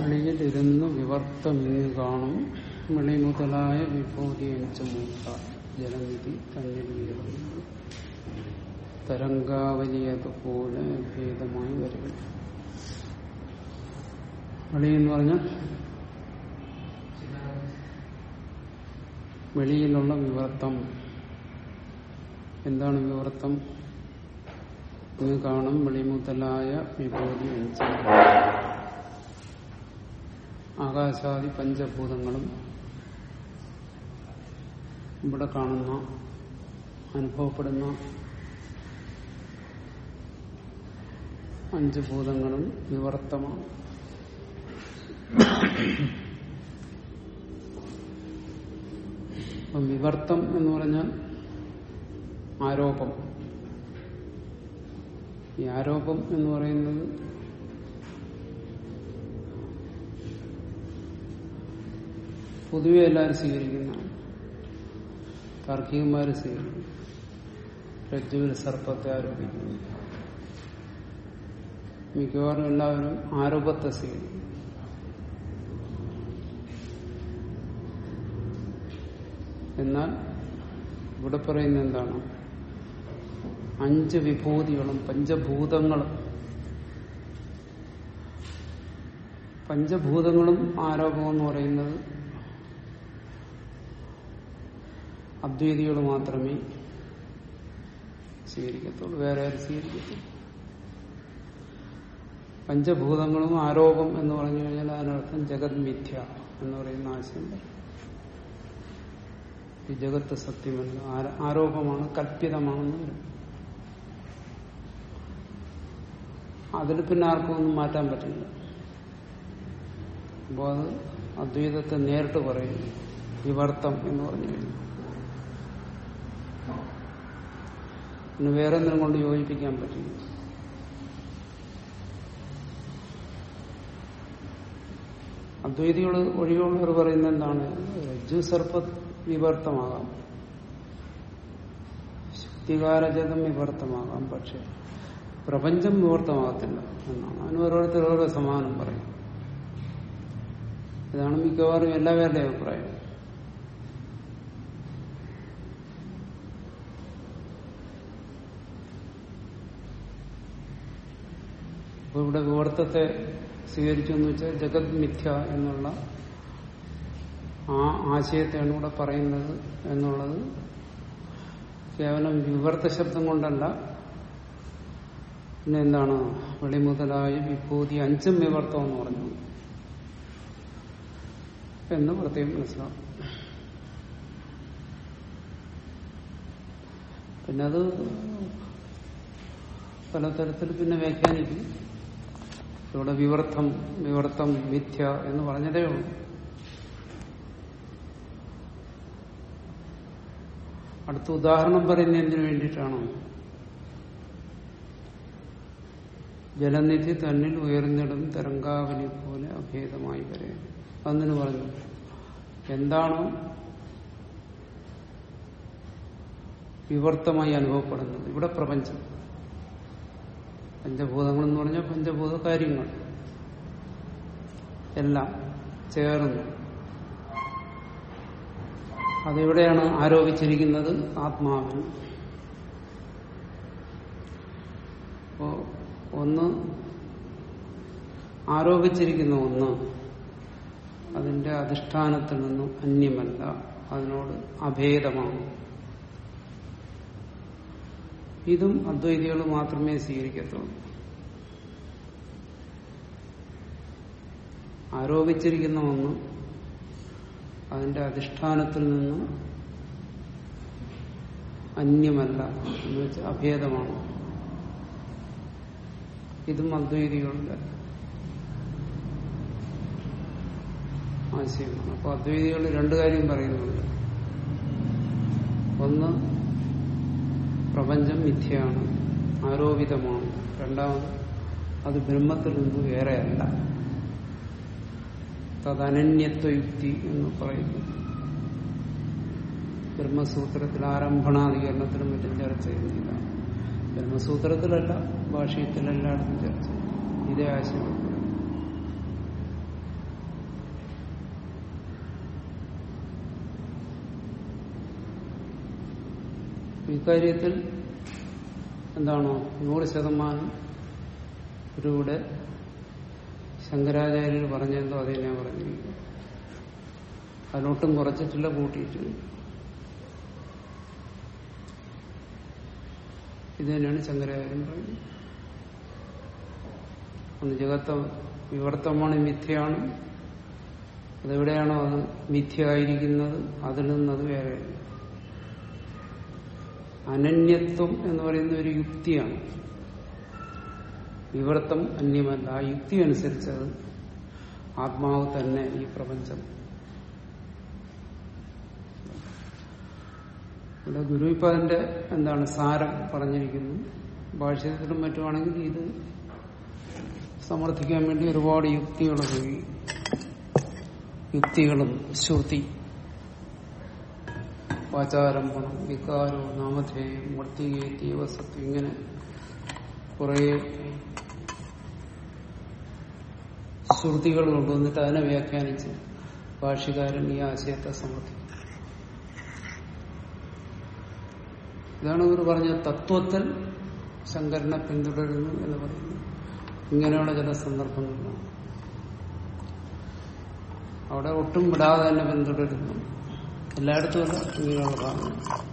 വെളിയിലിരുന്ന് വിവർത്തമിങ്ങ് കാണും വെളി മുതലായ വിഭൂതി അഞ്ചുമൂത്ത ജലനിധി തന്നിൽ ഉയർന്നു തരംഗാവലിയതുപോലെ ഭേദമായി വരിക വെളി എന്ന് പറഞ്ഞാൽ വെളിയിലുള്ള വിവർത്തം എന്താണ് വിവർത്തം ഇന്ന് കാണും വെളിമുതലായ വിഭൂതി അഞ്ച് ആകാശാദി പഞ്ചഭൂതങ്ങളും ഇവിടെ കാണുന്ന അനുഭവപ്പെടുന്ന അഞ്ച് ഭൂതങ്ങളും വിവർത്തമാണ് അപ്പം വിവർത്തം എന്ന് പറഞ്ഞാൽ ആരോപം ഈ ആരോപം എന്ന് പറയുന്നത് പൊതുവെ എല്ലാവരും സ്വീകരിക്കുന്നതാണ് താർക്കികന്മാർ സ്വീകരിക്കുന്നു രജ്ജുവിൽ സർപ്പത്തെ ആരോപിക്കുന്നു മിക്കവാറും എല്ലാവരും ആരോപത്തെ സ്വീകരിക്കും എന്നാൽ ഇവിടെ പറയുന്നത് എന്താണ് അഞ്ച് വിഭൂതികളും പഞ്ചഭൂതങ്ങളും പഞ്ചഭൂതങ്ങളും ആരോപം എന്ന് പറയുന്നത് അദ്വൈതികൾ മാത്രമേ സ്വീകരിക്കത്തുള്ളൂ വേറെ ആരും സ്വീകരിക്കത്തില്ല പഞ്ചഭൂതങ്ങളും ആരോപം എന്ന് പറഞ്ഞു കഴിഞ്ഞാൽ അതിനർത്ഥം ജഗത് മിഥ്യ എന്ന് പറയുന്ന ആശയം വരും ഈ ജഗത്ത് സത്യമല്ല ആരോപമാണ് കല്പിതമാണെന്ന് വരും അതിൽ പിന്നെ ആർക്കും ഒന്നും മാറ്റാൻ പറ്റില്ല അപ്പോൾ അത് അദ്വൈതത്തെ നേരിട്ട് പറയും വിവർത്തം എന്ന് പറഞ്ഞു കഴിഞ്ഞു പിന്നെ വേറെ എന്തിനും കൊണ്ട് യോജിപ്പിക്കാൻ പറ്റില്ല അദ്വൈതികൾ ഒഴിവുള്ളവർ പറയുന്നത് എന്താണ് രജ്ജു സർപ്പ വിവർത്തമാകാം ശുദ്ധികാരജതം വിവർത്തമാകാം പക്ഷെ പ്രപഞ്ചം വിവർത്തമാകത്തില്ല എന്നാണ് അതിന് ഓരോരുത്തർ ഓരോ സമാനം പറയും ഇതാണ് മിക്കവാറും എല്ലാവരുടെ അഭിപ്രായം അപ്പൊ ഇവിടെ വിവർത്തത്തെ സ്വീകരിച്ചു എന്ന് വെച്ചാൽ ജഗത് മിഥ്യ എന്നുള്ള ആ ആശയത്തെയാണ് ഇവിടെ പറയുന്നത് എന്നുള്ളത് കേവലം വിവർത്ത ശബ്ദം കൊണ്ടല്ല പിന്നെ എന്താണ് വെളിമുതലായ വിഭൂതി അഞ്ചും വിവർത്തം എന്ന് പറഞ്ഞു എന്ന് പ്രത്യേകം മനസ്സിലാവും പിന്നെ അത് പലതരത്തിൽ പിന്നെ വ്യാഖ്യാനിക്കും ഇവിടെ വിവർത്തം വിവർത്തം മിഥ്യ എന്ന് പറഞ്ഞതേ ഉള്ളൂ അടുത്ത ഉദാഹരണം പറയുന്ന എന്തിനു വേണ്ടിയിട്ടാണോ ജലനിധി തന്നിൽ ഉയർന്നിടും തരംഗാവലി പോലെ അഭേദമായി വരെ അന്നിന് പറഞ്ഞു എന്താണോ വിവർത്തമായി അനുഭവപ്പെടുന്നത് ഇവിടെ പ്രപഞ്ചം പഞ്ചഭൂതങ്ങൾ എന്ന് പറഞ്ഞാൽ പഞ്ചഭൂത കാര്യങ്ങൾ എല്ലാം ചേർന്നു അതെവിടെയാണ് ആരോപിച്ചിരിക്കുന്നത് ആത്മാവിൽ അപ്പോ ഒന്ന് ആരോപിച്ചിരിക്കുന്ന ഒന്ന് അതിന്റെ അധിഷ്ഠാനത്തിൽ നിന്നും അന്യമല്ല അതിനോട് അഭേദമാണ് ഇതും അദ്വൈതികൾ മാത്രമേ സ്വീകരിക്കത്തുള്ളൂ ആരോപിച്ചിരിക്കുന്ന ഒന്ന് അതിന്റെ അധിഷ്ഠാനത്തിൽ നിന്ന് അന്യമല്ല എന്ന് വെച്ചാൽ അഭേദമാണ് ഇതും അദ്വൈതികളുടെ ആശയമാണ് അപ്പൊ അദ്വൈതികൾ രണ്ടു കാര്യം പറയുന്നുണ്ട് ഒന്ന് പ്രപഞ്ചം മിഥ്യയാണ് ആരോപിതമാണ് രണ്ടാമത് അത് ബ്രഹ്മത്തിൽ നിന്ന് വേറെയല്ല തദനന്യത്വയുക്തി എന്ന് പറയുന്നു ബ്രഹ്മസൂത്രത്തിൽ ആരംഭണാധികരണത്തിലും മറ്റും ചർച്ച ചെയ്യുന്നില്ല ബ്രഹ്മസൂത്രത്തിലല്ല ഭാഷയത്തിലെല്ലായിടത്തും ചർച്ച ചെയ്യും ഇതേ ആശയം ഇക്കാര്യത്തിൽ എന്താണോ നൂറ് ശതമാനം ഇവരുടെ ശങ്കരാചാര്യർ പറഞ്ഞെന്തോ അത് തന്നെ പറഞ്ഞിരിക്കും അതിനൊട്ടും കുറച്ചിട്ടില്ല കൂട്ടിയിട്ടില്ല ഇത് തന്നെയാണ് ശങ്കരാചാര്യൻ പറയുന്നത് ഒന്ന് ജഗത്ത വിവർത്തമാണ് മിഥ്യയാണ് അതെവിടെയാണോ അത് മിഥ്യയായിരിക്കുന്നത് അതിൽ നിന്നത് വേറെ അനന്യത്വം എന്ന് പറയുന്ന ഒരു യുക്തിയാണ് വിവർത്തം അന്യമല്ല ആ യുക്തി അനുസരിച്ച് അത് ആത്മാവ് തന്നെ ഈ പ്രപഞ്ചം ഇവിടെ ഗുരു ഇപ്പൊ അതിന്റെ എന്താണ് സാരം പറഞ്ഞിരിക്കുന്നു ഭാഷ്യത്തിലും മറ്റുമാണെങ്കിൽ ഇത് സമർത്ഥിക്കാൻ വേണ്ടി ഒരുപാട് യുക്തികൾ ഉപയോഗിക്കും യുക്തികളും ശ്രുതി വാചാരംഭണം വികാരവും നാമധേയം മർത്തികേത്തി വസത്വം ഇങ്ങനെ കുറെ ശ്രുതികൾ കൊണ്ടുവന്നിട്ട് അതിനെ വ്യാഖ്യാനിച്ച് ഭാഷ്യകാരൻ ഈ ആശയത്തെ സമർത്ഥിക്കും ഇതാണ് ഇവർ പറഞ്ഞ തത്വത്തിൽ ശങ്കരനെ പിന്തുടരുന്നു എന്ന് പറയുന്നു ഇങ്ങനെയുള്ള ചില സന്ദർഭങ്ങളിലാണ് അവിടെ ഒട്ടും വിടാതെ തന്നെ പിന്തുടരുന്നു എല്ലായിടത്തും അല്ല ഇങ്ങനെയുള്ള ഭാഗങ്ങൾ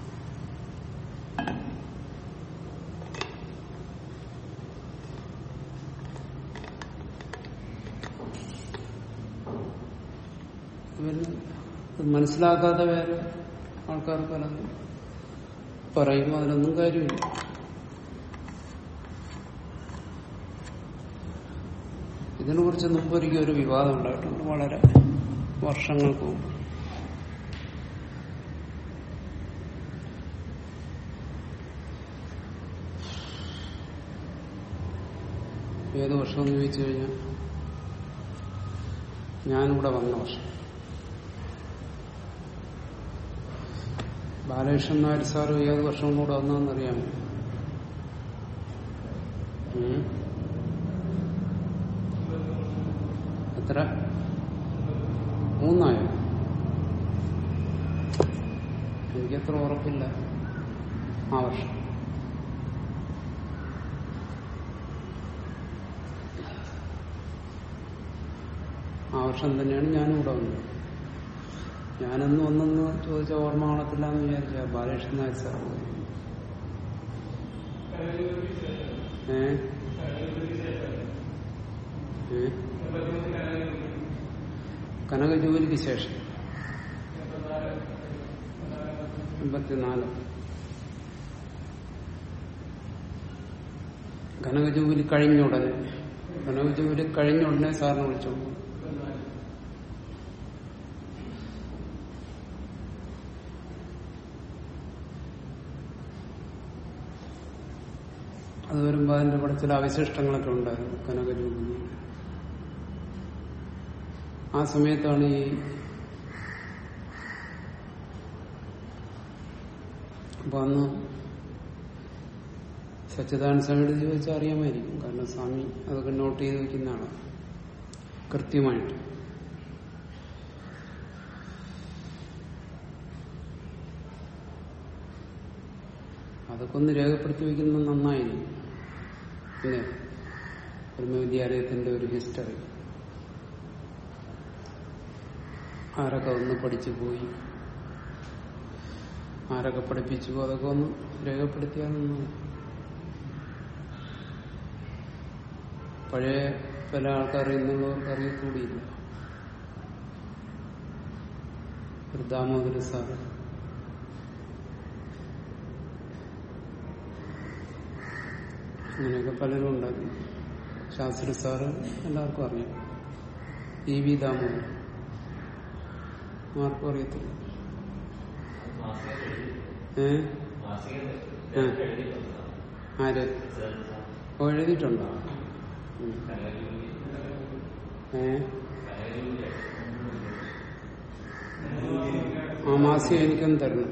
ഇവന് ഇത് മനസ്സിലാക്കാതെ വേറെ ആൾക്കാർ പലതും പറയും അതിനൊന്നും കാര്യമില്ല ഇതിനെ കുറിച്ച് മുമ്പൊരിക്കൽ ഒരു വിവാദം ഉണ്ടായിട്ടുണ്ട് വളരെ വർഷങ്ങൾക്ക് മുമ്പ് ഏത് വർഷം എന്ന് ചോദിച്ചു കഴിഞ്ഞാൽ ഞാനിവിടെ വന്ന വർഷം ബാലകൃഷ്ണൻ നായർ സാറ് ഏത് വർഷം കൂടെ വന്നതെന്നറിയാമോ ഉം? എത്ര മൂന്നായോ എനിക്കത്ര ഉറപ്പില്ല ആ വർഷം ആ വർഷം തന്നെയാണ് ഞാനും ഇവിടെ വന്നത് ഞാനെന്ന് ഒന്നെന്ന് ചോദിച്ച ഓർമ്മ കാണത്തില്ല എന്ന് വിചാരിച്ച ബാലകൃഷ്ണൻ നായർ സാർ ഏ ഏ കനക ജോലിക്ക് ശേഷം എൺപത്തിനാല് കനക ജോലി കഴിഞ്ഞ ഉടനെ കനക ജോലി കഴിഞ്ഞ ഉടനെ സാറിനെ വിളിച്ചോളൂ അത് വരുമ്പോ അതിന്റെ കൂടെ ചില അവശിഷ്ടങ്ങളൊക്കെ ഉണ്ടായിരുന്നു കനക ജോലി ആ സമയത്താണ് ഈ അപ്പൊ അന്ന് സച്ചിദാനന്ദ സ്വാമിയോട് ചോദിച്ചാൽ അറിയാമായിരിക്കും കാരണം സ്വാമി അതൊക്കെ നോട്ട് ചെയ്ത് വെക്കുന്നതാണ് കൃത്യമായിട്ട് അതൊക്കെ ഒന്ന് രേഖപ്പെടുത്തി വെക്കുന്നത് നന്നായിരിക്കും പിന്നെ ബ്രഹ്മവിദ്യാലയത്തിന്റെ ഒരു ഹിസ്റ്ററി ആരൊക്കെ ഒന്ന് പഠിച്ചു പോയി ആരൊക്കെ പഠിപ്പിച്ചു അതൊക്കെ ഒന്ന് രേഖപ്പെടുത്തിയാലൊന്നും പഴയ പല ആൾക്കാർ ഇന്നുള്ളവർക്ക് അറിയക്കൂടിയില്ല ഒരു ദാമോദര സാറ് അങ്ങനെയൊക്കെ പലരും ഉണ്ടായിരുന്നു ശാസ്ത്രി സാറ് എല്ലാവർക്കും അറിയാം ഇ വി ദാമോദരൻ ആർക്കും അറിയത്തില്ല ഏ ആ. ആര് ഓ എഴുതിയിട്ടുണ്ടോ ഉം. ഏ ആ മാസിക എനിക്കൊന്ന് തരണം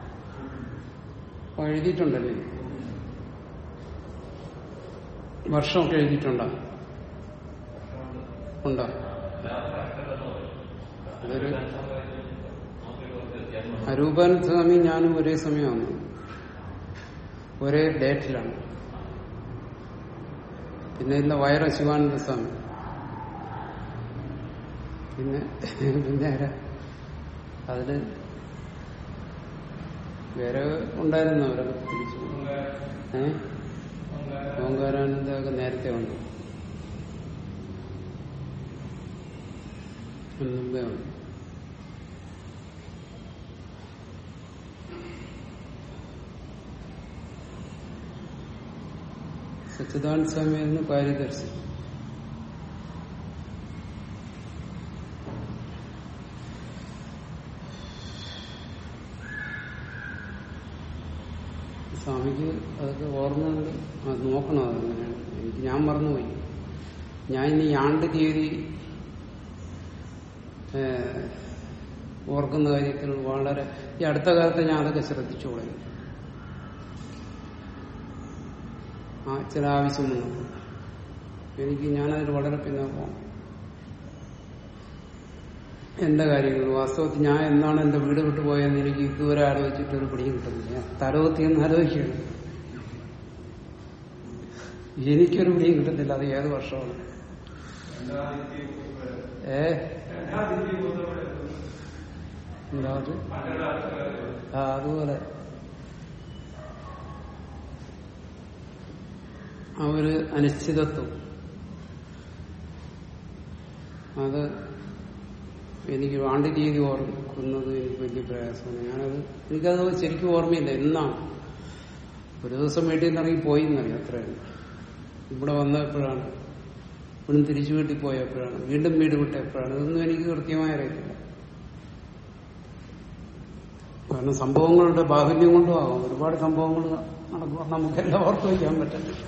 ഓ എഴുതിയിട്ടുണ്ടല്ലേ വർഷമൊക്കെ എഴുതിയിട്ടുണ്ടോ ഉണ്ടോ അതൊരു അരൂപാനന്ദ സ്വാമി ഞാനും ഒരേ സമയം വന്നു ഒരേ ഡേറ്റിലാണ് പിന്നെ ഇല്ല വയറ ശിവാനന്ദ സ്വാമി പിന്നെ പിന്നെ ആരാ അതില് വേറെ ഉണ്ടായിരുന്നു അവരൊക്കെ തിരിച്ചു ഏ ഓങ്കാരാനന്ദൊക്കെ നേരത്തെ ഉണ്ട് അതിന് മുമ്പേ ഉണ്ട് സച്ചിദാനന്ദ സ്വാമിയായിരുന്നു കാര്യദർശി സ്വാമിക്ക് അതൊക്കെ ഓർമ്മയുണ്ട് അത് നോക്കണം അതെങ്ങനെയാണ് എനിക്ക് ഞാൻ മറന്നുപോയി ഞാൻ ഇനി ഈ ആണ്ട് തീയതി ഏഹ്, ഓർക്കുന്ന കാര്യത്തിൽ വളരെ ഈ അടുത്ത കാലത്ത് ഞാൻ അതൊക്കെ ശ്രദ്ധിച്ചു തുടങ്ങി ആ ചില ആവശ്യം വന്നപ്പോൾ എനിക്ക് ഞാനതിൽ വളരെ പിന്നെ പോകാം എന്റെ കാര്യങ്ങൾ വാസ്തവത്തിൽ ഞാൻ എന്നാണ് എന്റെ വീട് വിട്ടു പോയെന്ന് എനിക്ക് ഇതുവരെ ആലോചിച്ചിട്ട് ഒരു പിടിയും കിട്ടുന്നില്ല ഞാൻ തലവത്തി എന്ന് ആലോചിക്കുകയാണ് എനിക്കൊരു പിടിയും കിട്ടുന്നില്ല അത് ഏത് വർഷമാണ് ഏ എന്താ അത്? ആ അതുപോലെ ആ ഒരു അനിശ്ചിതത്വം അത് എനിക്ക് ആണ്ട് രീതി ഓർക്കുന്നത് എനിക്ക് വലിയ പ്രയാസമാണ് ഞാനത് എനിക്കത് ശരിക്കും ഓർമ്മയില്ല എന്നാണ് ഒരു ദിവസം വീട്ടിൽ നിന്ന് ഇറങ്ങി പോയി എന്നറിയാം അത്രയാണ് ഇവിടെ വന്നപ്പോഴാണ് ഇവിടുന്ന് തിരിച്ചു വീട്ടിൽ പോയപ്പോഴാണ് വീണ്ടും വീട് വിട്ടപ്പോഴാണ് ഇതൊന്നും എനിക്ക് കൃത്യമായി അറിയത്തില്ല കാരണം സംഭവങ്ങളുടെ ബാഹുല്യം കൊണ്ടും ആകും ഒരുപാട് സംഭവങ്ങൾ നടക്കുമ്പോൾ നമുക്കെല്ലാം ഓർത്ത് വയ്ക്കാൻ പറ്റില്ല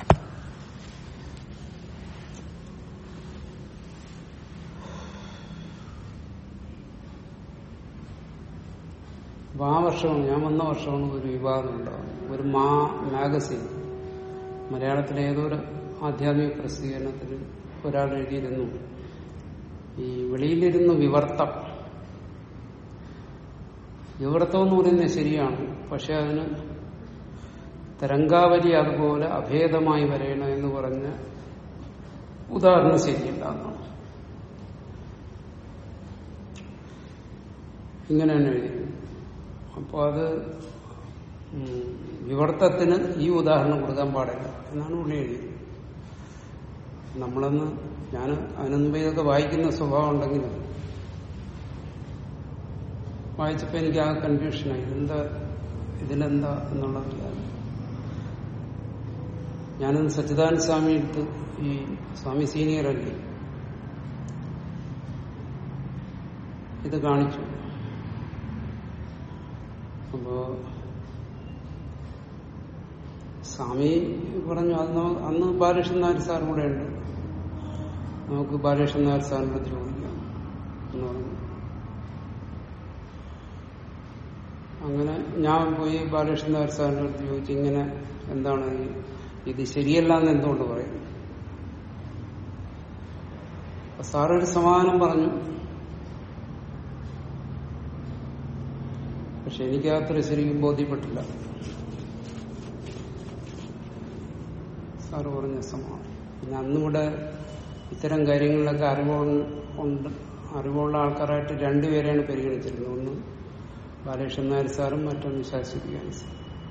അപ്പൊ ആ വർഷമാണ് ഞാൻ വന്ന വർഷമാണ് ഒരു വിവാദം ഉണ്ടാകുന്നത് ഒരു മാ മാഗസിൻ മലയാളത്തിലെ ഏതോ ഒരു ആധ്യാത്മിക പ്രസിദ്ധീകരണത്തിൽ ഒരാൾ എഴുതിയിരുന്നു ഈ വെളിയിലിരുന്ന് വിവർത്തം വിവർത്തം എന്ന് പറയുന്നത് ശരിയാണ് പക്ഷെ അതിന് തരംഗാവലി അതുപോലെ അഭേദമായി വരയണം എന്ന് പറഞ്ഞ ഉദാഹരണം ശരിയല്ല എന്നാണ് ഇങ്ങനെയാണ് എഴുതിയത് അപ്പോൾ അത് ഉം, വിവർത്തത്തിന് ഈ ഉദാഹരണം കൊടുക്കാൻ പാടില്ല എന്നാണ് പുള്ളി എഴുതിയത് നമ്മളന്ന് ഞാൻ അതിനു ഇതൊക്കെ വായിക്കുന്ന സ്വഭാവം ഉണ്ടെങ്കിലും വായിച്ചപ്പോൾ എനിക്ക് ആ കൺഫ്യൂഷനായി ഇതെന്താ ഇതിലെന്താ എന്നുള്ളതില്ല ഞാനത് സച്ചിദാനന്ദ സ്വാമി എടുത്ത് ഈ സ്വാമി സീനിയർ അല്ലേ ഇത് കാണിച്ചു അപ്പോ സ്വാമി പറഞ്ഞു അന്ന് അന്ന് ബാലകൃഷ്ണൻ നായർ സാർ കൂടെ ഉണ്ട് നമുക്ക് ബാലകൃഷ്ണൻ നായർ സാറിന്റെ അടുത്ത് ചോദിക്കാം എന്ന് പറഞ്ഞു അങ്ങനെ ഞാൻ പോയി ബാലകൃഷ്ണൻ നായർ സാറിന്റെ അടുത്ത് ചോദിച്ചു ഇങ്ങനെ എന്താണ് ഈ- ഇത് ശരിയല്ല എന്ന് എന്തുകൊണ്ട് പറയുന്നു അപ്പൊ സാറൊരു സമാധാനം പറഞ്ഞു പക്ഷെ എനിക്ക് അത്ര ശരിക്കും ബോധ്യപ്പെട്ടില്ല സാറ് പറഞ്ഞ സമാധാനം പിന്നെ അന്നിവിടെ ഇത്തരം കാര്യങ്ങളിലൊക്കെ അറിവുള്ള ഉണ്ട് അറിവുള്ള ആൾക്കാരായിട്ട് രണ്ടുപേരെയാണ് പരിഗണിച്ചിരുന്നത് ഒന്ന് ബാലകൃഷ്ണൻ നായർ സാറും മറ്റൊന്ന് ശാശ്വതികാനി സാർ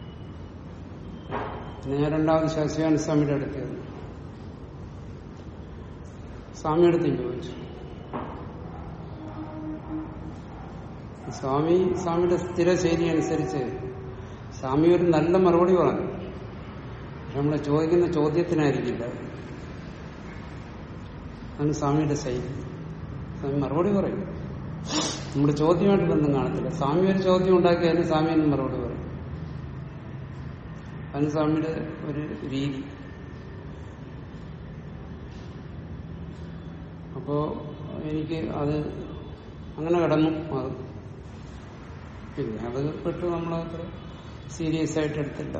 പിന്നെ ഞാൻ രണ്ടാമത് ശാശ്വതികാനി സ്വാമിയുടെ അടുത്ത് ചെന്നു സ്വാമിയുടെ അടുത്തും ചോദിച്ചു സ്വാമി സ്വാമിയുടെ സ്ഥിരശൈലി അനുസരിച്ച് സ്വാമി ഒരു നല്ല മറുപടി പറഞ്ഞു പക്ഷെ നമ്മളെ ചോദിക്കുന്ന ചോദ്യത്തിനായിരിക്കില്ല അതാണ് സ്വാമിയുടെ ശൈലി സ്വാമി മറുപടി പറയും നമ്മുടെ ചോദ്യമായിട്ട് ബന്ധം കാണത്തില്ല സ്വാമി ഒരു ചോദ്യം ഉണ്ടാക്കിയാലും സ്വാമി എന്ന് മറുപടി പറയും അതാണ് സ്വാമിയുടെ ഒരു രീതി അപ്പോ എനിക്ക് അത് അങ്ങനെ കിടന്നു അത് പിന്നെ അത് പെട്ട് നമ്മളത്ര സീരിയസ് ആയിട്ട് എടുത്തില്ല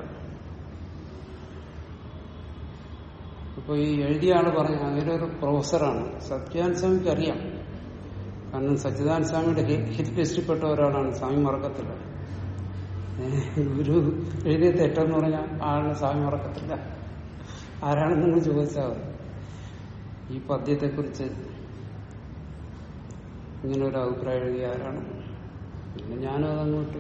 അപ്പൊ ഈ എഴുതിയ ആള് പറഞ്ഞു അവരൊരു പ്രൊഫസറാണ് സത്യാനന്ദ സ്വാമിക്ക് അറിയാം കാരണം സച്ചിദാനന്ദ സ്വാമിയുടെ ഹി- ഹിറ്റ് ലിസ്റ്റിൽപ്പെട്ട ഒരാളാണ് സ്വാമി മറക്കത്തില്ല ഏ, ഗുരു എഴുതിയ തെറ്റെന്ന് പറഞ്ഞാൽ ആളിന് സ്വാമി ഉറക്കത്തില്ല ആരാണെന്ന് നിങ്ങൾ ചോദിച്ചാൽ മതി ഈ പദ്യത്തെക്കുറിച്ച് ഇങ്ങനെ ഒരു അഭിപ്രായം എഴുതിയ ആരാണ് പിന്നെ ഞാനും അതങ്ങോട്ട്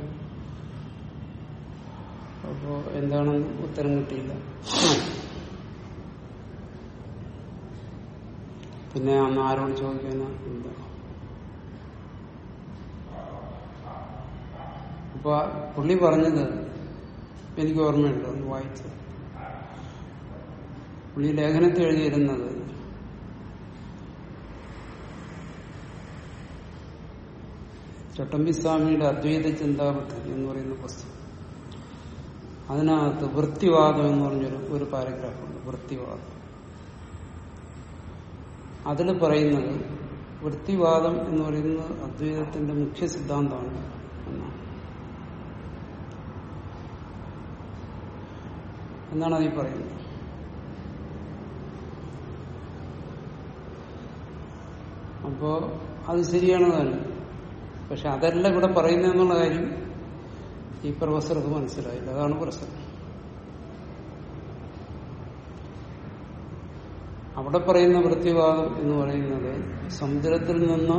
അപ്പോ എന്താണെന്ന് ഉത്തരം കിട്ടിയില്ല പിന്നെ അന്ന് ആരോട് ചോദിക്കാനാ എന്താ അപ്പൊ ആ പുള്ളി പറഞ്ഞത് എനിക്ക് ഓർമ്മയുണ്ട് ഒന്ന് വായിച്ചു പുള്ളി ലേഖനത്തിൽ എഴുതിയിരുന്നത് ചട്ടമ്പിസ്വാമിയുടെ അദ്വൈത ചിന്താപദ്ധതി എന്ന് പറയുന്ന പുസ്തകം അതിനകത്ത് വൃത്തിവാദം എന്ന് പറഞ്ഞൊരു ഒരു പാരഗ്രാഫുണ്ട് വൃത്തിവാദം അതിൽ പറയുന്നത് വൃത്തിവാദം എന്ന് പറയുന്നത് അദ്വൈതത്തിന്റെ മുഖ്യ സിദ്ധാന്തമാണ് എന്നാണ് എന്നാണ് അതിൽ പറയുന്നത് അപ്പോ അത് ശരിയാണ് തന്നെ പക്ഷെ അതല്ല ഇവിടെ പറയുന്നതെന്നുള്ള കാര്യം ഈ പ്രൊഫസർക്ക് മനസ്സിലായില്ല അതാണ് പ്രശ്നം അവിടെ പറയുന്ന വൃത്തിവാദം എന്ന് പറയുന്നത് സമുദ്രത്തിൽ നിന്ന്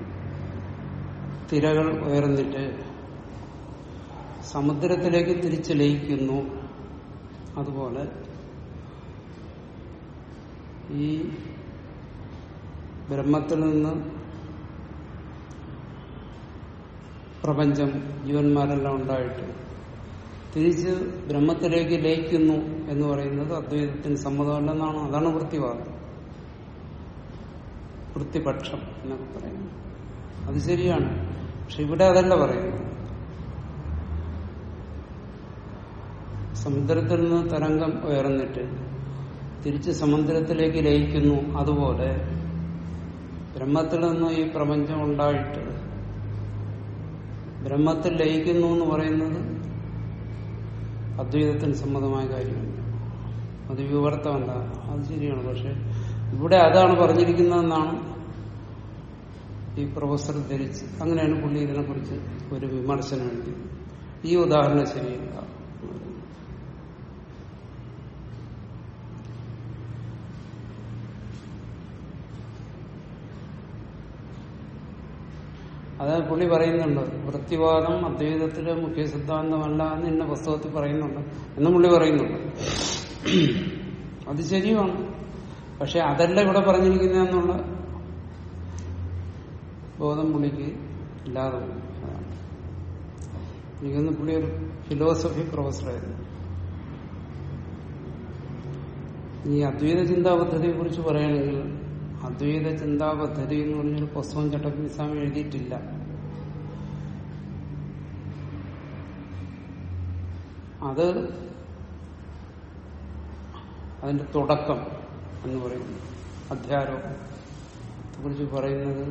തിരകൾ ഉയർന്നിട്ട് സമുദ്രത്തിലേക്ക് തിരിച്ച് ലയിക്കുന്നു അതുപോലെ ഈ ബ്രഹ്മത്തിൽ നിന്ന് പ്രപഞ്ചം ജീവന്മാരെല്ലാം ഉണ്ടായിട്ട് തിരിച്ച് ബ്രഹ്മത്തിലേക്ക് ലയിക്കുന്നു എന്ന് പറയുന്നത് അദ്വൈതത്തിന് സമ്മതമല്ലെന്നാണ് അതാണ് വൃത്തിവാദം വൃത്തിപക്ഷം എന്നൊക്കെ പറയുന്നത് അത് ശരിയാണ് പക്ഷെ ഇവിടെ അതല്ല പറയുന്നത് സമുദ്രത്തിൽ നിന്ന് തരംഗം ഉയർന്നിട്ട് തിരിച്ച് സമുദ്രത്തിലേക്ക് ലയിക്കുന്നു അതുപോലെ ബ്രഹ്മത്തിൽ നിന്ന് ഈ പ്രപഞ്ചം ഉണ്ടായിട്ട് ബ്രഹ്മത്തിൽ ലയിക്കുന്നു എന്ന് പറയുന്നത് അദ്വൈതത്തിന് സമ്മതമായ കാര്യമല്ല അത് വിവർത്തമല്ല അത് ശരിയാണ് പക്ഷെ ഇവിടെ അതാണ് പറഞ്ഞിരിക്കുന്നതെന്നാണ് ഈ പ്രൊഫസർ ധരിച്ച് അങ്ങനെയാണ് പുള്ളി ഇതിനെക്കുറിച്ച് ഒരു വിമർശനം എഴുതിയത് ഈ ഉദാഹരണം ശരിയല്ല അത് പുള്ളി പറയുന്നുണ്ട് വൃത്തിവാദം അദ്വൈതത്തിലെ മുഖ്യ സിദ്ധാന്തമല്ല എന്ന് ഇന്ന പുസ്തകത്തിൽ പറയുന്നുണ്ട് എന്ന് പുള്ളി പറയുന്നുണ്ട് അത് ശരിയുമാണ് പക്ഷെ അതല്ല ഇവിടെ പറഞ്ഞിരിക്കുന്നതെന്നുള്ള ബോധം പുള്ളിക്ക് ഇല്ലാതെ പോയി. അതാണ്. എനിക്കൊന്ന് പുള്ളി ഒരു ഫിലോസഫി പ്രൊഫസറായിരുന്നു ഈ അദ്വൈത ചിന്താ പദ്ധതിയെ കുറിച്ച് പറയുകയാണെങ്കിൽ അദ്വൈത ചിന്താ പദ്ധതി എന്ന് പറഞ്ഞൊരു പുസ്തകം ചട്ടമ്പി സ്വാമി എഴുതിയിട്ടില്ല അത് അതിന്റെ തുടക്കം എന്ന് പറയുന്നത് അധ്യാരോപത്തെ കുറിച്ച് പറയുന്നത്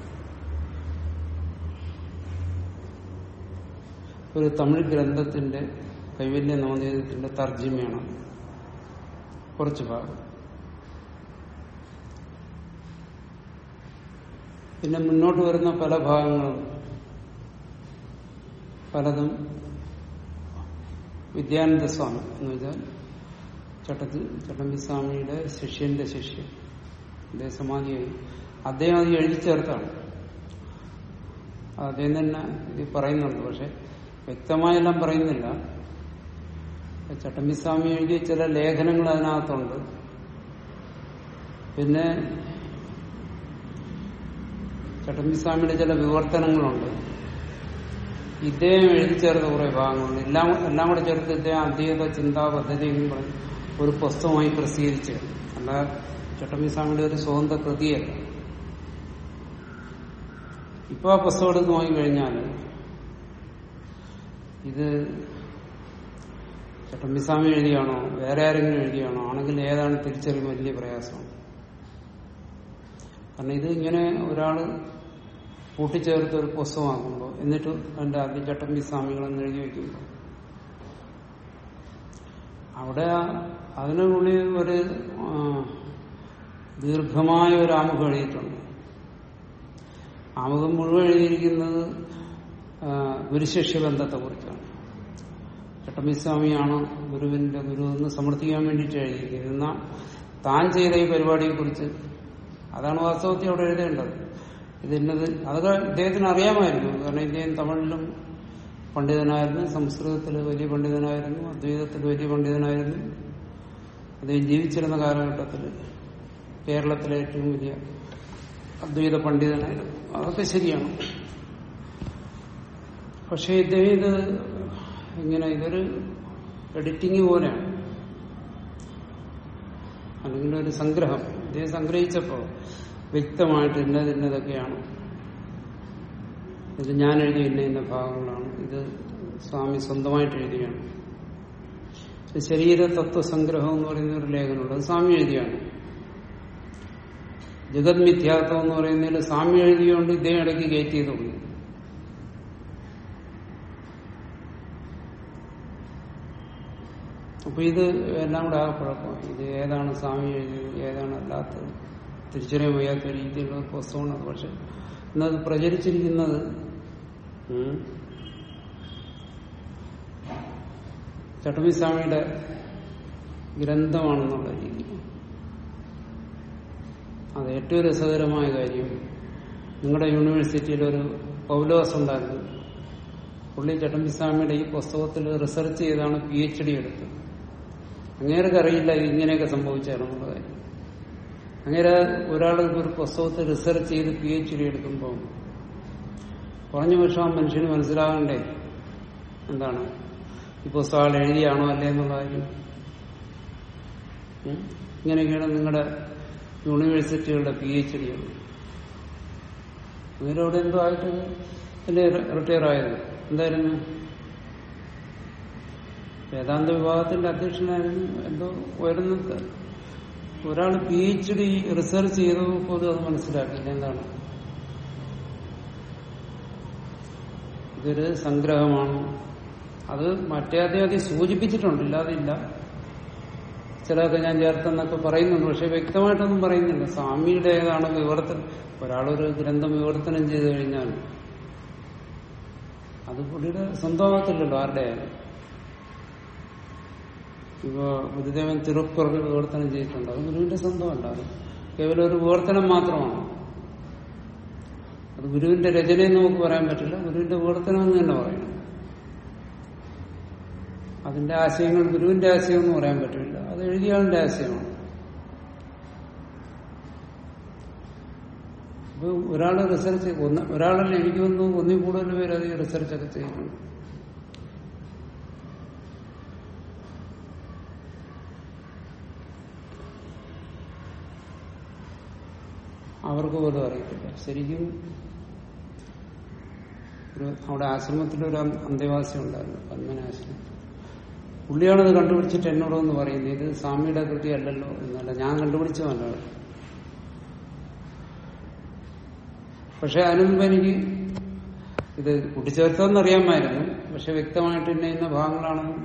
ഒരു തമിഴ് ഗ്രന്ഥത്തിന്റെ കൈവല്യ നവനീതത്തിന്റെ തർജ്ജിമയാണ് കുറച്ച് ഭാഗം പിന്നെ മുന്നോട്ട് വരുന്ന പല ഭാഗങ്ങളും പലതും വിദ്യാനന്ദ സ്വാമി എന്ന് വെച്ചാൽ ചട്ടത്തി ചട്ടമ്പി സ്വാമിയുടെ ശിഷ്യന്റെ ശിഷ്യൻ അദ്ദേഹം സമാധിയായി അദ്ദേഹം അത് എഴുതി ചേർത്താണ് അദ്ദേഹം തന്നെ ഇത് പറയുന്നുണ്ട് പക്ഷെ വ്യക്തമായെല്ലാം പറയുന്നില്ല ചട്ടമ്പി സ്വാമി എഴുതിയ ചില ലേഖനങ്ങൾ അതിനകത്തുണ്ട് പിന്നെ ചട്ടമ്പി സ്വാമിയുടെ ചില വിവർത്തനങ്ങളുണ്ട് ഇദ്ദേഹം എഴുതി ചേർത്ത കുറെ ഭാഗങ്ങളുണ്ട് എല്ലാം എല്ലാം കൂടെ ചേർത്ത് ഇദ്ദേഹം അദ്വൈത ചിന്താ പദ്ധതി എന്ന് പറഞ്ഞ് ഒരു പുസ്തകമായി പ്രസിദ്ധീകരിച്ചു അല്ല ചട്ടമ്പി സ്വാമിയുടെ ഒരു സ്വതന്ത്ര കൃതിയല്ല ഇപ്പൊ ആ പുസ്തകം എടുത്ത് നോക്കിക്കഴിഞ്ഞാൽ ഇത് ചട്ടമ്പിസ്വാമി എഴുതിയാണോ വേറെ ആരെങ്കിലും എഴുതിയാണോ ആണെങ്കിൽ ഏതാണ് തിരിച്ചറിയും വലിയ പ്രയാസമാണ് കാരണം ഇത് ഇങ്ങനെ ഒരാള് കൂട്ടിച്ചേർത്ത് ഒരു പുസ്തകമാക്കുമ്പോൾ എന്നിട്ട് അതിന്റെ ആദ്യം ചട്ടമ്പി സ്വാമികളെന്ന് എഴുതി വയ്ക്കുമ്പോൾ അവിടെ അതിനുള്ളിൽ ഒരു ആ, ദീർഘമായ ഒരു ആമുഖം എഴുതിയിട്ടുണ്ട് ആമുഖം മുഴുവൻ എഴുതിയിരിക്കുന്നത് ആ, ഗുരുശിഷ്യ ബന്ധത്തെ കുറിച്ചാണ് ചട്ടമ്പിസ്വാമിയാണ് ഗുരുവിന്റെ ഗുരു എന്ന് സമർത്ഥിക്കാൻ വേണ്ടിയിട്ട് എഴുതിയിരിക്കുന്നത് എന്നാൽ താൻ ചെയ്ത ഈ പരിപാടിയെ കുറിച്ച് അതാണ് വാസ്തവത്തിൽ അവിടെ എഴുതേണ്ടത് ഇത് ഇന്നത് അതൊക്കെ ഇദ്ദേഹത്തിന് അറിയാമായിരുന്നു കാരണം ഇദ്ദേഹം തമിഴിലും പണ്ഡിതനായിരുന്നു സംസ്കൃതത്തിൽ വലിയ പണ്ഡിതനായിരുന്നു അദ്വൈതത്തിൽ വലിയ പണ്ഡിതനായിരുന്നു അദ്ദേഹം ജീവിച്ചിരുന്ന കാലഘട്ടത്തിൽ കേരളത്തിലെ ഏറ്റവും വലിയ അദ്വൈത പണ്ഡിതനായിരുന്നു അതൊക്കെ ശരിയാണ് പക്ഷേ ഇദ്ദേഹം ഇത് ഇങ്ങനെ ഇതൊരു എഡിറ്റിംഗ് പോലെയാണ് അല്ലെങ്കിൽ ഒരു സംഗ്രഹം ഇദ്ദേഹം സംഗ്രഹിച്ചപ്പോ വ്യക്തമായിട്ട് ഇന്നത് ഇന്നതൊക്കെയാണ് ഇത് ഞാൻ എഴുതിയ ഇന്ന ഇന്ന ഭാഗങ്ങളാണ് ഇത് സ്വാമി സ്വന്തമായിട്ട് എഴുതിയാണ് ഇത് ശരീര തത്വസംഗ്രഹം എന്ന് പറയുന്ന ഒരു ലേഖനമുണ്ട് അത് സ്വാമി എഴുതിയാണ് ജഗത് മിഥ്യാത്വം എന്ന് പറയുന്നതിൽ സ്വാമി എഴുതിയോണ്ട് ഇദ്ദേഹം ഇടയ്ക്ക് കയറ്റി ചെയ്തുള്ളൂ അപ്പൊ ഇത് എല്ലാം കൂടെ ആ കുഴപ്പമാണ് ഇത് ഏതാണ് സ്വാമി എഴുതിയത് ഏതാണ് അല്ലാത്തത് തിരിച്ചറിയാൻ വയ്യാത്ത രീതിയിലുള്ള ഒരു പുസ്തകമാണ് അത് പക്ഷെ ഇന്നത് പ്രചരിച്ചിരിക്കുന്നത് ഉം, ചട്ടമ്പി സ്വാമിയുടെ ഗ്രന്ഥമാണെന്നുള്ള രീതി അത് ഏറ്റവും രസകരമായ കാര്യം നിങ്ങളുടെ യൂണിവേഴ്സിറ്റിയിൽ ഒരു പൗലോസ് ഉണ്ടായിരുന്നു പുള്ളി ചട്ടമ്പി സ്വാമിയുടെ ഈ പുസ്തകത്തിൽ റിസർച്ച് ചെയ്താണ് പി എച്ച് ഡി എടുത്തത് അങ്ങേർക്ക് അറിയില്ല ഇത് ഇങ്ങനെയൊക്കെ സംഭവിച്ചാണെന്നുള്ള കാര്യം അങ്ങനെ ഒരാൾ ഒരു പുസ്തകത്തെ റിസർച്ച് ചെയ്ത് പി എച്ച് ഡി എടുക്കുമ്പോൾ കുറഞ്ഞ പക്ഷം ആ മനുഷ്യന് മനസ്സിലാകണ്ടേ എന്താണ് ഈ പുസ്തകം ആൾ എഴുതിയാണോ അല്ലേ എന്നുള്ള കാര്യം ഉം? ഇങ്ങനെയൊക്കെയാണ് നിങ്ങളുടെ യൂണിവേഴ്സിറ്റികളുടെ പി എച്ച് ഡികൾ ഇവരവിടെ എന്തോ ആയിട്ട് അല്ലേ റിട്ടയർ ആയത് എന്തായിരുന്നു വേദാന്ത വിഭാഗത്തിന്റെ അധ്യക്ഷനായിരുന്നു എന്തോ ഉയർന്ന ഒരാൾ പി എച്ച് ഡി റിസർച്ച് ചെയ്തപ്പോൾ പോലും അത് മനസ്സിലാക്കില്ല എന്താണ് ഇതൊരു സംഗ്രഹമാണ് അത് മറ്റേ ആദ്യം സൂചിപ്പിച്ചിട്ടുണ്ട് ഇല്ലാതെ ഇല്ല ചിലതൊക്കെ ഞാൻ ചേർത്തെന്നൊക്കെ പറയുന്നുണ്ട് പക്ഷെ വ്യക്തമായിട്ടൊന്നും പറയുന്നില്ല സ്വാമിയുടെ ഏതാണ് വിവർത്തനം ഒരാളൊരു ഗ്രന്ഥം വിവർത്തനം ചെയ്തു കഴിഞ്ഞാൽ അത് പുള്ളിയുടെ സ്വന്തമാകത്തില്ലല്ലോ ആരുടെ ആയാലും ഇപ്പോ ഗുരുദേവൻ തിരുക്കുറൾ വിവർത്തനം ചെയ്തിട്ടുണ്ട് അത് ഗുരുവിന്റെ സ്വന്തമല്ല അത് കേവലം ഒരു വിവർത്തനം മാത്രമാണ് അത് ഗുരുവിന്റെ രചനയെന്ന് നമുക്ക് പറയാൻ പറ്റില്ല ഗുരുവിന്റെ വിവർത്തനം എന്ന് തന്നെ പറയണം അതിന്റെ ആശയങ്ങൾ ഗുരുവിന്റെ ആശയം എന്ന് പറയാൻ പറ്റില്ല അത് എഴുതിയാളിന്റെ ആശയമാണ് അപ്പൊ ഒരാൾ റിസർച്ച് ഒന്ന് ഒരാളല്ല എനിക്ക് തോന്നുന്നു ഒന്നിൽ കൂടുതൽ പേര് അത് റിസർച്ച് ഒക്കെ ചെയ്യുന്നുണ്ട് അവർക്ക് പോലും അറിയത്തില്ല ശരിക്കും ഒരു അവിടെ ആശ്രമത്തിലൊരു അന്തേവാസി ഉണ്ടായിരുന്നു പന്മനാശ്രമം പുള്ളിയാണത് കണ്ടുപിടിച്ചിട്ട് എന്നോടൊന്ന് പറയുന്നത് ഇത് സ്വാമിയുടെ കൃതിയല്ലല്ലോ എന്നല്ല ഞാൻ കണ്ടുപിടിച്ചതല്ല പക്ഷെ അതിനുമുമ്പ് എനിക്ക് ഇത് കൂട്ടിച്ചേർത്തതെന്ന് അറിയാമായിരുന്നു പക്ഷെ വ്യക്തമായിട്ട് ഇന്ന ഇന്ന ഭാഗങ്ങളാണെന്ന്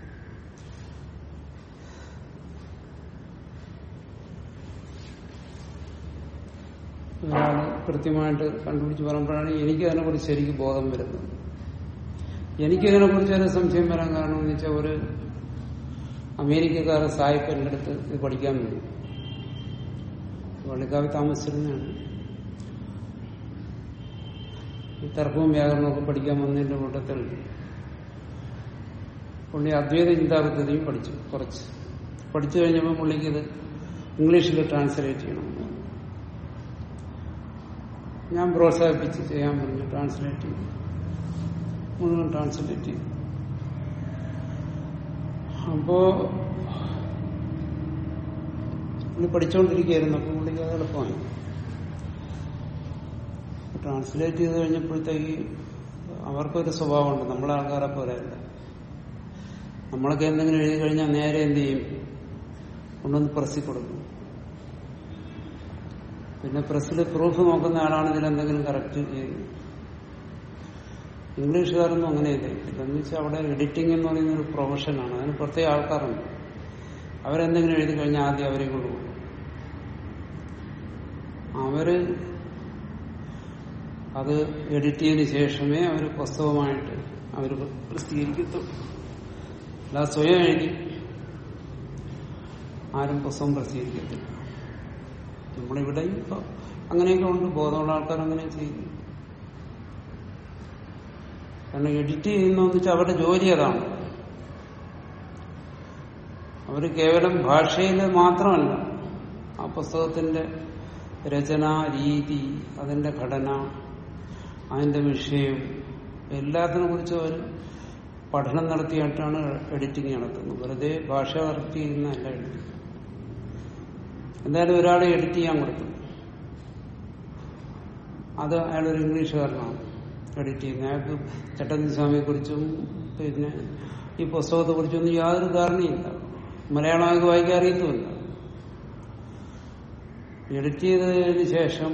ഒരാള് കൃത്യമായിട്ട് കണ്ടുപിടിച്ച് പറയുമ്പോഴാണ് എനിക്ക് അതിനെക്കുറിച്ച് ശരിക്കും ബോധം വരുന്നത് എനിക്കതിനെ കുറിച്ച് ഒരു സംശയം വരാൻ കാരണം എന്ന് വെച്ചാൽ ഒരു അമേരിക്കക്കാരൻ സായിപ്പ് എൻ്റെ അടുത്ത് ഇത് പഠിക്കാൻ വന്നു വള്ളിക്കാവ് താമസിച്ചിരുന്നതാണ് ഈ തർക്കവും വ്യാകരണമൊക്കെ പഠിക്കാൻ വന്നതിന്റെ കൂട്ടത്തിൽ പുള്ളി അദ്വൈത ചിന്താപദ്ധതിയും പഠിച്ചു കുറച്ച് പഠിച്ചു കഴിഞ്ഞപ്പോൾ പുള്ളിക്ക് ഇത് ഇംഗ്ലീഷിൽ ട്രാൻസ്ലേറ്റ് ചെയ്യണം ഞാൻ പ്രോത്സാഹിപ്പിച്ച് ചെയ്യാൻ പറഞ്ഞു ട്രാൻസ്ലേറ്റ് ചെയ്തു മുഴുവൻ ട്രാൻസ്ലേറ്റ് ചെയ്തു അപ്പോ പുള്ളി പഠിച്ചുകൊണ്ടിരിക്കുകയായിരുന്നു അപ്പൊ പുള്ളിക്ക് അത് എളുപ്പമായി ട്രാൻസ്ലേറ്റ് ചെയ്ത് കഴിഞ്ഞപ്പോഴത്തേക്ക് അവർക്കൊരു സ്വഭാവമുണ്ട് നമ്മളെ ആൾക്കാരെ പോലെയല്ല നമ്മളൊക്കെ എന്തെങ്കിലും എഴുതി കഴിഞ്ഞാൽ നേരെ എന്ത് ചെയ്യും കൊണ്ടുവന്ന് പ്രസ്സിൽ കൊടുക്കും പിന്നെ പ്രസ്സിൽ പ്രൂഫ് നോക്കുന്ന ആളാണ് ഇതിലെന്തെങ്കിലും കറക്റ്റ് ചെയ്യുന്നത് ഇംഗ്ലീഷുകാരൊന്നും അങ്ങനെയില്ല ഇതെന്ന് വെച്ചാൽ അവിടെ എഡിറ്റിംഗ് എന്ന് പറയുന്ന ഒരു പ്രൊഫഷനാണ് അതിന് പ്രത്യേക ആൾക്കാരുണ്ട് അവരെന്തെങ്കിലും എഴുതി കഴിഞ്ഞാൽ ആദ്യം അവരെ കൊണ്ടുപോകും അവര് അത് എഡിറ്റ് ചെയ്തതിനു ശേഷമേ അവർ പുസ്തകമായിട്ട് അവർ പ്രസിദ്ധീകരിക്കത്തുള്ളൂ അല്ല സ്വയം എഴുതി ആരും പുസ്തകം പ്രസിദ്ധീകരിക്കത്തില്ല നമ്മളിവിടെയും ഇപ്പൊ അങ്ങനെയൊക്കെ ഉണ്ട് ബോധമുള്ള ആൾക്കാർ അങ്ങനെ ചെയ്യുന്നു കാരണം എഡിറ്റ് ചെയ്യുന്നതെന്ന് വെച്ചാൽ അവരുടെ ജോലി അതാണ് അവർ കേവലം ഭാഷയിൽ മാത്രമല്ല ആ പുസ്തകത്തിന്റെ രചന രീതി അതിന്റെ ഘടന അതിന്റെ വിഷയം എല്ലാത്തിനെ കുറിച്ചും അവർ പഠനം നടത്തിയിട്ടാണ് എഡിറ്റിംഗ് നടത്തുന്നത് വെറുതെ ഭാഷ കറക്റ്റ് ചെയ്യുന്നതല്ല എഡിറ്റിംഗ് എന്തായാലും ഒരാളെ എഡിറ്റ് ചെയ്യാൻ കൊടുത്തു അത് അയാളൊരു ഇംഗ്ലീഷുകാരനാണ് എഡിറ്റ് ചെയ്യുന്നത് അയാൾക്ക് ചട്ടമ്പി സ്വാമിയെ കുറിച്ചും പിന്നെ ഈ പുസ്തകത്തെ കുറിച്ചൊന്നും യാതൊരു ധാരണയില്ല മലയാളം അയാൾക്ക് വായിക്കാൻ അറിയത്തുമില്ല എഡിറ്റ് ചെയ്തതിന് ശേഷം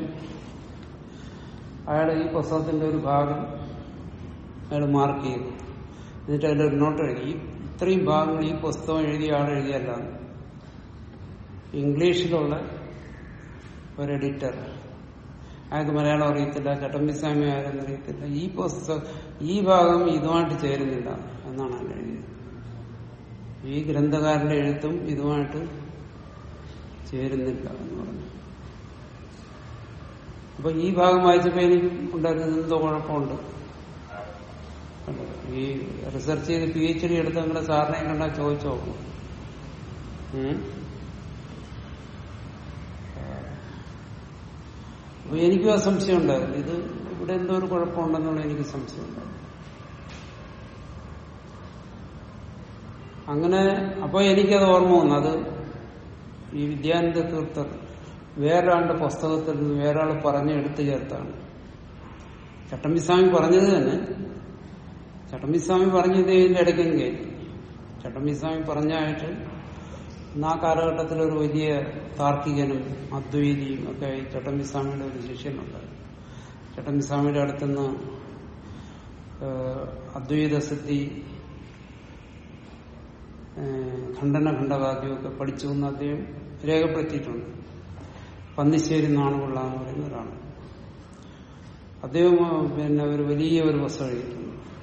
അയാൾ ഈ പുസ്തകത്തിന്റെ ഒരു ഭാഗം അയാൾ മാർക്ക് ചെയ്തു എന്നിട്ട് അതിന്റെ ഒരു നോട്ട് എഴുതി ഈ ഇത്രയും ഭാഗങ്ങൾ ഈ പുസ്തകം എഴുതിയ ആൾ എഴുതിയല്ല ഇംഗ്ലീഷിലുള്ള ഒരു എഡിറ്റർ അയാൾക്ക് മലയാളം അറിയത്തില്ല ചട്ടമ്പിസ്വാമി ആരെന്ന് അറിയത്തില്ല ഈ പുസ്തകം ഈ ഭാഗം ഇതുമായിട്ട് ചേരുന്നില്ല എന്നാണ് അയാൾ എഴുതിയത് ഈ ഗ്രന്ഥകാരന്റെ എഴുത്തും ഇതുമായിട്ട് ചേരുന്നില്ല എന്ന് പറഞ്ഞു അപ്പൊ ഈ ഭാഗം വായിച്ചപ്പോ എനിക്ക് ഉണ്ടായിരുന്നത് എന്തോ കുഴപ്പമുണ്ട് കണ്ടോ? ഈ റിസർച്ച് ചെയ്ത് പി എച്ച് ഡി എടുത്ത് നിങ്ങളുടെ സാറിനെ കണ്ടാൽ ചോദിച്ചു നോക്കണം ഉം. അപ്പൊ എനിക്കും ആ സംശയം ഉണ്ടായിരുന്നു ഇത് ഇവിടെ എന്തോ ഒരു കുഴപ്പമുണ്ടെന്നുള്ള എനിക്ക് സംശയം ഉണ്ടായിരുന്നു അങ്ങനെ അപ്പൊ എനിക്കത് ഓർമ്മ വന്നു അത് ഈ വിദ്യാനന്ദ തീർത്ഥർ വേറൊരാളുടെ പുസ്തകത്തിൽ നിന്ന് വേറൊരാൾ പറഞ്ഞ് എടുത്തു ചേർത്താണ് ചട്ടമ്പിസ്വാമി പറഞ്ഞത് തന്നെ ചട്ടമ്പിസ്വാമി പറഞ്ഞത് ഇതിന്റെ ഇടയ്ക്കും കയറ്റി ചട്ടമ്പിസ്വാമി പറഞ്ഞായിട്ട് ഇന്ന് ആ കാലഘട്ടത്തിൽ ഒരു വലിയ താർക്കികനും അദ്വൈതിയും ഒക്കെ ഈ ചട്ടമ്പിസ്വാമിയുടെ ഒരു ശിഷ്യനുണ്ടായിരുന്നു ചട്ടമ്പിസ്വാമിയുടെ അടുത്തുനിന്ന് ഏഹ്, അദ്വൈത സിദ്ധി ഏഹ്, ഖണ്ഡന ഖണ്ഡവാദ്യമൊക്കെ പഠിച്ചു എന്ന് അദ്ദേഹം രേഖപ്പെടുത്തിയിട്ടുണ്ട് പന്നിശ്ശേരി നാണുകൊള്ള എന്ന് പറയുന്ന ഒരാളാണ് അദ്ദേഹം ആ, പിന്നെ ഒരു വലിയ ഒരു പുസ്തകം എഴുതിയിട്ടുണ്ട്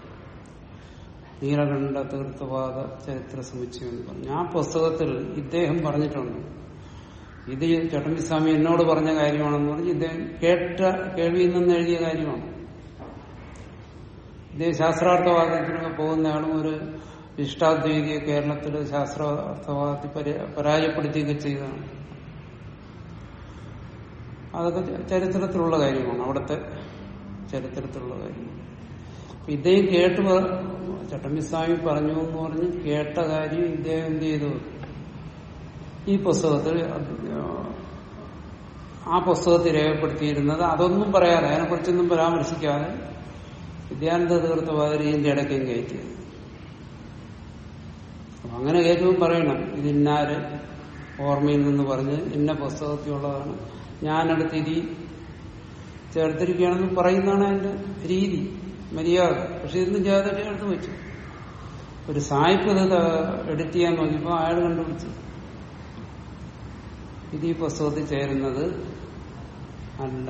നീലകണ്ഠ തീർത്ഥവാദ ചരിത്ര സമുച്ചയം എന്ന് പറഞ്ഞു ആ പുസ്തകത്തിൽ ഇദ്ദേഹം പറഞ്ഞിട്ടുണ്ട് ഇത് ചട്ടമ്പിസ്വാമി എന്നോട് പറഞ്ഞ കാര്യമാണെന്ന് പറഞ്ഞ് ഇദ്ദേഹം കേട്ട കേൾവിയിൽ നിന്ന് എഴുതിയ കാര്യമാണ് ഇദ്ദേഹം ശാസ്ത്രാർത്ഥവാദത്തിനൊക്കെ പോകുന്നയാളും ഒരു ഇഷ്ടാദ്വൈതിയെ കേരളത്തിൽ ശാസ്ത്രാർത്ഥവാദത്തിൽ പരാ- പരാജയപ്പെടുത്തുകയൊക്കെ ചെയ്തതാണ് അതൊക്കെ ച- ചരിത്രത്തിലുള്ള കാര്യമാണ് അവിടുത്തെ ചരിത്രത്തിലുള്ള കാര്യമാണ് അപ്പൊ ഇദ്ദേഹം കേട്ട് പ- ചട്ടമ്പിസ്വാമി പറഞ്ഞു എന്ന് പറഞ്ഞ് കേട്ട കാര്യം ഇദ്ദേഹം എന്ത് ചെയ്തു ഈ പുസ്തകത്തിൽ അത് ആ പുസ്തകത്തിൽ രേഖപ്പെടുത്തിയിരുന്നത് അതൊന്നും പറയാതെ അതിനെക്കുറിച്ചൊന്നും പരാമർശിക്കാതെ വിദ്യാനന്ദ തീർത്ഥവാദി ഇതിന്റെ ഇടയ്ക്കും കയറ്റിയത് അപ്പൊ അങ്ങനെ കയറ്റുമ്പോൾ പറയണം ഇത് ഇന്നാര് ഓർമ്മയിൽ നിന്ന് പറഞ്ഞ് ഇന്ന പുസ്തകത്തിലുള്ളതാണ് ഞാനടുത്ത് ഇരി ചേർത്തിരിക്കുകയാണെന്ന് പറയുന്നതാണ് അതിന്റെ രീതി മര്യാദ പക്ഷെ ഇതൊന്നും ചെയ്യാതെ എടുത്ത് വെച്ചു ഒരു സായിപ്പ് ഇത് എഡിറ്റ് ചെയ്യാൻ നോക്കിയപ്പോ അയാൾ കണ്ടുപിടിച്ചു ഇത് ഈ പുസ്തകത്തിൽ ചേരുന്നത് അല്ല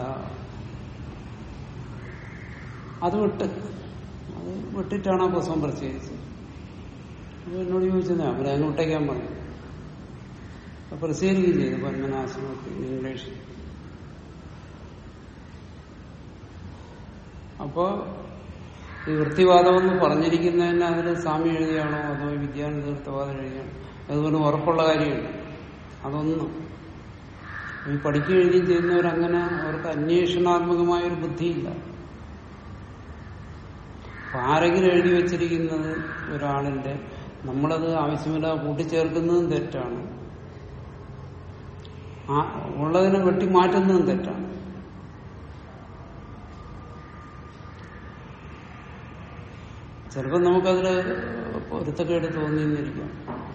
അത് വിട്ട് അത് വിട്ടിട്ടാണ് ആ പുസ്തകം പ്രസിദ്ധീകരിച്ചത് അപ്പൊ എന്നോട് ചോദിച്ചത് അവരെ അങ്ങ് വിട്ടേക്കാൻ പറഞ്ഞു അപ്പൊ പ്രസിദ്ധീകരിക്കുകയും ചെയ്തു പത്മനാശനത്തിൽ ഇംഗ്ലീഷ് അപ്പോ ഈ വൃത്തിവാദം എന്ന് പറഞ്ഞിരിക്കുന്നതിന് അതിൽ സ്വാമി എഴുതിയാണോ അതോ ഈ വിദ്യാനന്ദ തീർത്ഥവാദം എഴുതിയാണോ അതുപോലെ ഉറപ്പുള്ള കാര്യമില്ല അതൊന്നും ഈ പഠിക്കുകയും എഴുതിയും ചെയ്യുന്നവരങ്ങനെ അവർക്ക് അന്വേഷണാത്മകമായ ഒരു ബുദ്ധിയില്ല അപ്പൊ ആരെങ്കിലും എഴുതി വെച്ചിരിക്കുന്നത് ഒരാളിന്റെ നമ്മളത് ആവശ്യമില്ല കൂട്ടിച്ചേർക്കുന്നതും തെറ്റാണ് ആ ഉള്ളതിനെ വെട്ടി മാറ്റുന്നതും തെറ്റാണ് ചിലപ്പോൾ നമുക്കതിൽ പൊരുത്തക്കേട് തോന്നിയെന്നിരിക്കും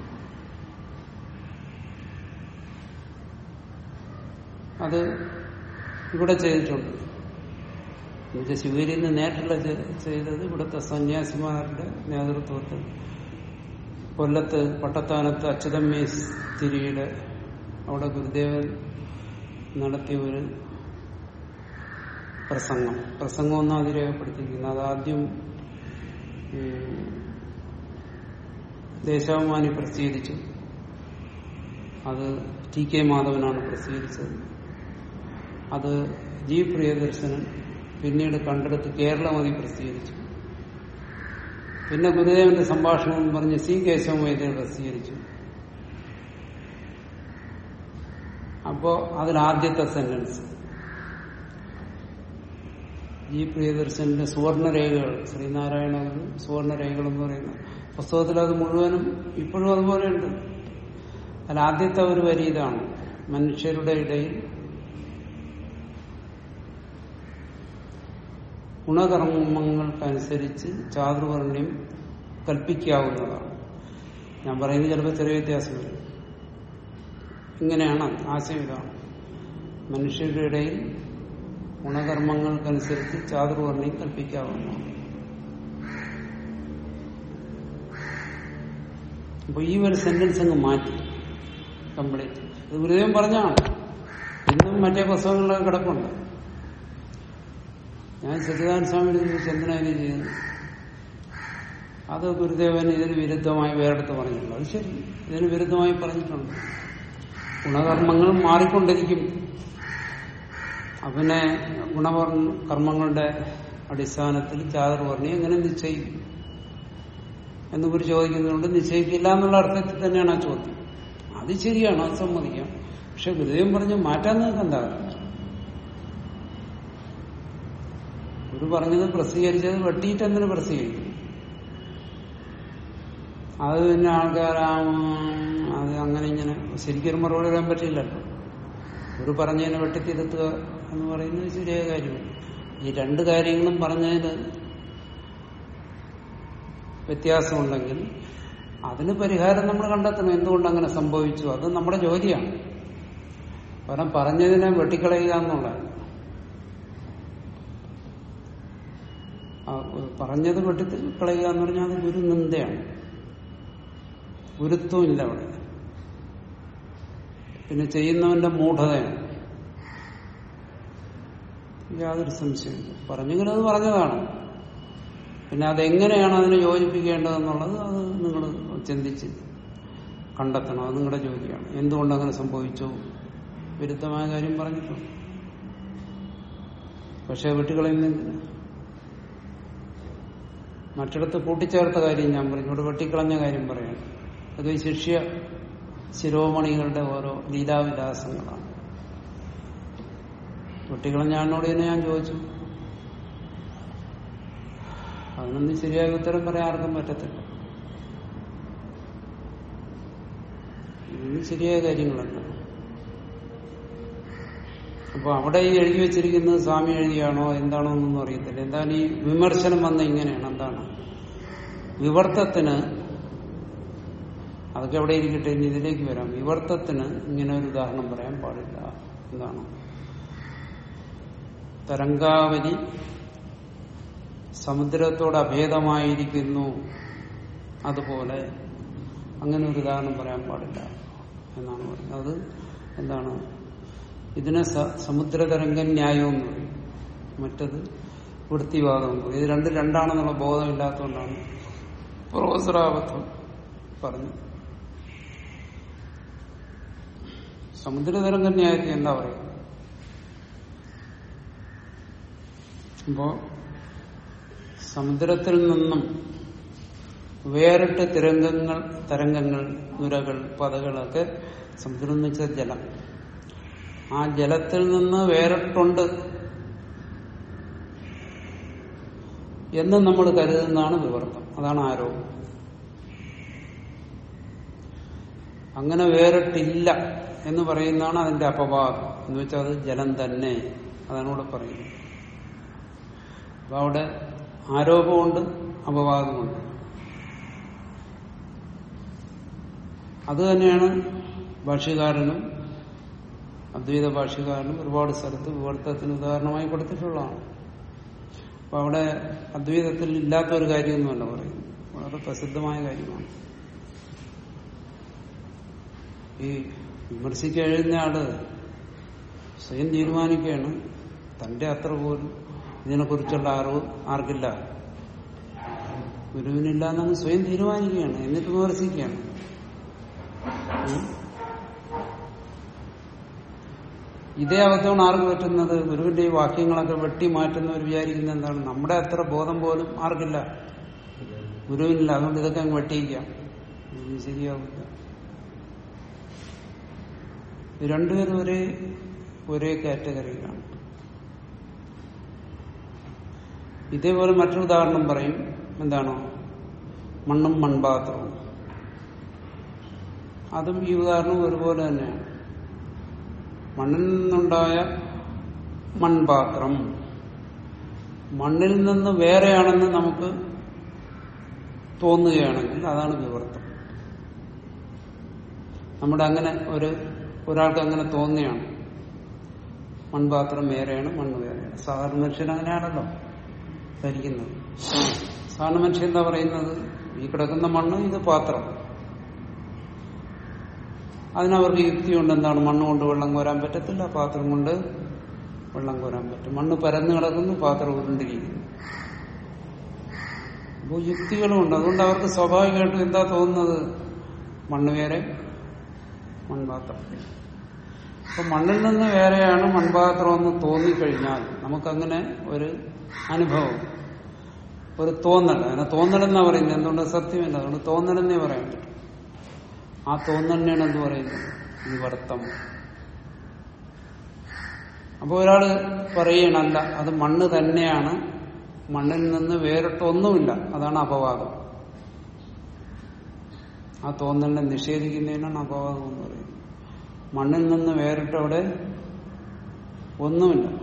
അത് ഇവിടെ ചെയ്തിട്ടുണ്ട് എന്നുവെച്ചാൽ ശിവരിയിൽ നിന്ന് നേരിട്ടുള്ള ചെ- ചെയ്തത് ഇവിടുത്തെ സന്യാസിമാരുടെ നേതൃത്വത്തിൽ കൊല്ലത്ത് പട്ടത്താനത്ത് അച്യുതമ്മേസ്തിരിയുടെ അവിടെ ഗുരുദേവൻ നടത്തിയ ഒരു പ്രസംഗം പ്രസംഗം ഒന്നും അത് രേഖപ്പെടുത്തിയിരിക്കുന്നത് അതാദ്യം ഉം, ദേശാഭിമാനി പ്രസിദ്ധീകരിച്ചു അത് ടി കെ മാധവനാണ് പ്രസിദ്ധീകരിച്ചത് അത് ജി പ്രിയദർശനൻ പിന്നീട് കണ്ടെടുത്ത് കേരളമതി പ്രസിദ്ധീകരിച്ചു പിന്നെ ഗുരുദേവന്റെ സംഭാഷണം എന്ന് പറഞ്ഞ് സി കേശവ വൈദ്യർ പ്രസിദ്ധീകരിച്ചു അപ്പോ അതിലാദ്യത്തെ സെന്റൻസ് ജി പ്രിയദർശന്റെ സുവർണരേഖകൾ ശ്രീനാരായണ സുവർണരേഖകൾ എന്ന് പറയുന്ന പുസ്തകത്തിൽ അത് മുഴുവനും ഇപ്പോഴും അതുപോലെയുണ്ട് അതിൽ ആദ്യത്തെ ഒരു വരി ഇതാണ് മനുഷ്യരുടെ ഇടയിൽ ഗുണകർമ്മങ്ങൾക്കനുസരിച്ച് ചാതുർവർണ്ണ്യം കൽപ്പിക്കാവുന്നതാണ് ഞാൻ പറയുന്നത് ചിലപ്പോൾ ചെറിയ വ്യത്യാസം വരും ഇങ്ങനെയാണ് ആശയം ഇതാണ് മനുഷ്യരുടെ ഇടയിൽ ഗുണകർമ്മങ്ങൾക്കനുസരിച്ച് ചാതുർവർണ്ണ്യം കൽപ്പിക്കാവുന്നതാണ് അപ്പൊ ഈ ഒരു സെന്റൻസ് അങ്ങ് മാറ്റി കംപ്ലീറ്റ് ഇത് ഗുരുദേവൻ പറഞ്ഞാണ് ഇന്നും മറ്റേ പുസ്തകങ്ങളിലൊക്കെ കിടപ്പുണ്ട് ഞാൻ സച്ചിദാനന്ദ സ്വാമിയുടെ ചോദിച്ചു എന്തിനാ ഇത് ചെയ്യുന്നത് അത് ഗുരുദേവൻ ഇതിന് വിരുദ്ധമായി വേറെടുത്ത് പറഞ്ഞിട്ടുണ്ട് അത് ശരി ഇതിന് വിരുദ്ധമായി പറഞ്ഞിട്ടുണ്ട് ഗുണകർമ്മങ്ങൾ മാറിക്കൊണ്ടിരിക്കും അതിനെ ഗുണകർമ്മങ്ങളുടെ അടിസ്ഥാനത്തിൽ ചാതുർവർണ്ണി എങ്ങനെ നിശ്ചയിക്കും എന്ന് ഗുരു ചോദിക്കുന്നുണ്ട് നിശ്ചയിക്കില്ല എന്നുള്ള അർത്ഥത്തിൽ തന്നെയാണ് ആ ചോദ്യം അത് ശരിയാണ് അത് സമ്മതിക്കാം പക്ഷെ ഗുരുദേവൻ പറഞ്ഞ് മാറ്റാൻ നിങ്ങൾക്ക് എന്താ ഗുരു പറഞ്ഞത് പ്രസിദ്ധീകരിച്ചത് വെട്ടിയിട്ട് എന്തിനു പ്രസിദ്ധീകരിക്കും അത് പിന്നെ ആൾക്കാർ അത് അങ്ങനെ ഇങ്ങനെ ശരിക്കൊരു മറുപടി പറയാൻ പറ്റില്ലല്ലോ ഗുരു പറഞ്ഞതിനെ വെട്ടിത്തിരുത്തുക എന്ന് പറയുന്നത് ശരിയായ കാര്യമാണ് ഈ രണ്ട് കാര്യങ്ങളും പറഞ്ഞതിന് വ്യത്യാസമുണ്ടെങ്കിൽ അതിന് പരിഹാരം നമ്മൾ കണ്ടെത്തണം എന്തുകൊണ്ട് അങ്ങനെ സംഭവിച്ചു അത് നമ്മുടെ ജോലിയാണ് കാരണം പറഞ്ഞതിനെ വെട്ടിക്കളയുക എന്നുള്ളതാണ് പറഞ്ഞത് വെട്ടിക്കളയുക എന്ന് പറഞ്ഞാൽ അത് ഗുരു നിന്ദയാണ് ഗുരുത്വമില്ല അവിടെ പിന്നെ ചെയ്യുന്നവന്റെ മൂഢതയാണ് യാതൊരു സംശയമില്ല പറഞ്ഞെങ്കിലും അത് പറഞ്ഞതാണ് പിന്നെ അതെങ്ങനെയാണ് അതിനെ യോജിപ്പിക്കേണ്ടതെന്നുള്ളത് അത് നിങ്ങൾ ചിന്തിച്ച് കണ്ടെത്തണം അത് നിങ്ങളുടെ ജോലിയാണ് എന്തുകൊണ്ട് അങ്ങനെ സംഭവിച്ചു വിരുദ്ധമായ കാര്യം പറഞ്ഞിട്ടുണ്ട് പക്ഷെ വെട്ടിക്കളയുന്നതിന് മറ്റിടത്ത് കൂട്ടിച്ചേർത്ത കാര്യം ഞാൻ പറഞ്ഞു ഇവിടെ വെട്ടിക്കളഞ്ഞ കാര്യം പറയാം അത് ശിഷ്യ ശിരോമണികളുടെ ഓരോ ലീലാവിലാസങ്ങളാണ് വെട്ടിക്കളഞ്ഞാളിനോട് തന്നെ ഞാൻ ചോദിച്ചു അതിനൊന്നും ശരിയായ ഉത്തരം പറയാൻ ആർക്കും പറ്റത്തില്ല ഇതൊന്നും ശരിയായ കാര്യങ്ങളല്ല അപ്പൊ അവിടെ ഈ എഴുതി വെച്ചിരിക്കുന്നത് സ്വാമി എഴുതിയാണോ എന്താണോ എന്നൊന്നും അറിയത്തില്ല എന്താണ് ഈ വിമർശനം വന്ന ഇങ്ങനെയാണ് എന്താണ് വിവർത്തത്തിന് അതൊക്കെ എവിടെ ഇരിക്കട്ടെ ഇനി ഇതിലേക്ക് വരാം വിവർത്തത്തിന് ഇങ്ങനെ ഒരു ഉദാഹരണം പറയാൻ പാടില്ല എന്താണ് തരംഗാവലി സമുദ്രത്തോട് അഭേദമായിരിക്കുന്നു അതുപോലെ അങ്ങനെ ഒരു ഉദാഹരണം പറയാൻ പാടില്ല എന്നാണ് പറയുന്നത് അത് എന്താണ് ഇതിനെ സമുദ്രതരംഗ ന്യായം എന്ന് പറയും മറ്റത് വൃത്തിവാദം എന്ന് പറയും ഇത് രണ്ട് രണ്ടാണെന്നുള്ള ബോധമില്ലാത്തതുകൊണ്ടാണ് പ്രൊഫസർ ആബദ്ധം പറഞ്ഞു സമുദ്രതരംഗ ന്യായത്തിൽ എന്താ പറയുക അപ്പോ സമുദ്രത്തിൽ നിന്നും വേറിട്ട് തിരംഗങ്ങൾ തരംഗങ്ങൾ നുരകൾ പതകളൊക്കെ സമുദ്രം എന്ന് വെച്ചാൽ ജലം ആ ജലത്തിൽ നിന്ന് വേറിട്ടുണ്ട് എന്ന് നമ്മൾ കരുതുന്നതാണ് വിവർത്തം അതാണ് ആരോപം അങ്ങനെ വേറിട്ടില്ല എന്ന് പറയുന്നതാണ് അതിന്റെ അപവാദം എന്ന് വെച്ചാൽ അത് ജലം തന്നെ അതാണ് ഇവിടെ പറയുന്നത് അപ്പൊ അവിടെ ആരോപമുണ്ട് അപവാദമുണ്ട് അത് തന്നെയാണ് ഭാഷ്യകാരനും അദ്വൈത ഭാഷ്യകാരനും ഒരുപാട് സ്ഥലത്ത് വിവർത്തത്തിന് ഉദാഹരണമായി കൊടുത്തിട്ടുള്ളതാണ് അപ്പൊ അവിടെ അദ്വൈതത്തിൽ ഇല്ലാത്ത ഒരു കാര്യമൊന്നുമല്ല പറയുന്നത് വളരെ പ്രസിദ്ധമായ കാര്യമാണ് ഈ വിമർശിക്കാൻ എഴുതുന്ന ആള് സ്വയം തീരുമാനിക്കുകയാണ് തന്റെ അത്ര പോലും ഇതിനെക്കുറിച്ചുള്ള അറിവ് ആർക്കില്ല ഗുരുവിനില്ല എന്നങ്ങ് സ്വയം തീരുമാനിക്കുകയാണ് എന്നിട്ട് വിമർശിക്കുകയാണ് ഉം. ഇതേ അബദ്ധമാണ് ആർക്ക് പറ്റുന്നത് ഗുരുവിന്റെ ഈ വാക്യങ്ങളൊക്കെ വെട്ടി മാറ്റുന്നവർ വിചാരിക്കുന്ന എന്താണ് നമ്മുടെ അത്ര ബോധം പോലും ആർക്കില്ല ഗുരുവിനില്ല അതുകൊണ്ട് ഇതൊക്കെ അങ്ങ് വെട്ടിയിക്കാം ഇതൊന്നും ശരിയാവില്ല ഇത് രണ്ടുപേരും ഒരേ ഒരേ കാറ്റഗറിയിലാണ് ഇതേപോലെ മറ്റൊരു ഉദാഹരണം പറയും എന്താണ് മണ്ണും മൺപാത്രവും അതും ഈ ഉദാഹരണം ഒരുപോലെ തന്നെയാണ് മണ്ണിൽ നിന്നുണ്ടായ മൺപാത്രം മണ്ണിൽ നിന്ന് വേറെയാണെന്ന് നമുക്ക് തോന്നുകയാണെങ്കിൽ അതാണ് വിവർത്തം നമ്മുടെ അങ്ങനെ ഒരു ഒരാൾക്ക് അങ്ങനെ തോന്നുകയാണ് മൺപാത്രം വേറെയാണ് മണ്ണ് വേറെയാണ് സാധാരണ മനുഷ്യൻ അങ്ങനെയാണല്ലോ ധരിക്കുന്നത് സാധാരണ മനുഷ്യൻ എന്താ പറയുന്നത് ഈ കിടക്കുന്ന മണ്ണ് ഇത് പാത്രം അതിനവർക്ക് യുക്തിയുണ്ട് എന്താണ് മണ്ണ് കൊണ്ട് വെള്ളം കോരാൻ പറ്റത്തില്ല പാത്രം കൊണ്ട് വെള്ളം കോരാൻ പറ്റും മണ്ണ് പരന്നു കിടക്കുന്നു പാത്രം ഉരുണ്ടിരിക്കുന്നു അപ്പോൾ യുക്തികളുമുണ്ട് അതുകൊണ്ട് അവർക്ക് സ്വാഭാവികമായിട്ടും എന്താ തോന്നുന്നത് മണ്ണ് വേറെ മൺപാത്രം അപ്പൊ മണ്ണിൽ നിന്ന് വേറെയാണ് മൺപാത്രം എന്ന് തോന്നിക്കഴിഞ്ഞാൽ നമുക്കങ്ങനെ ഒരു അനുഭവം ഒരു തോന്നൽ അതിനെ തോന്നലെന്നാ പറയുന്നത് എന്തുകൊണ്ട് സത്യമല്ല അതുകൊണ്ട് തോന്നലെന്നേ പറയാൻ പറ്റും ആ തോന്നലിനെയാണ് എന്ത് പറയുന്നത് വിവർത്തം അപ്പൊ ഒരാള് പറയണല്ല അത് മണ്ണ് തന്നെയാണ് മണ്ണിൽ നിന്ന് വേറിട്ടൊന്നുമില്ല അതാണ് അപവാദം ആ തോന്നലിനെ നിഷേധിക്കുന്നതിനാണ് അപവാദം എന്ന് പറയുന്നത് മണ്ണിൽ നിന്ന് വേറിട്ടവിടെ ഒന്നുമില്ല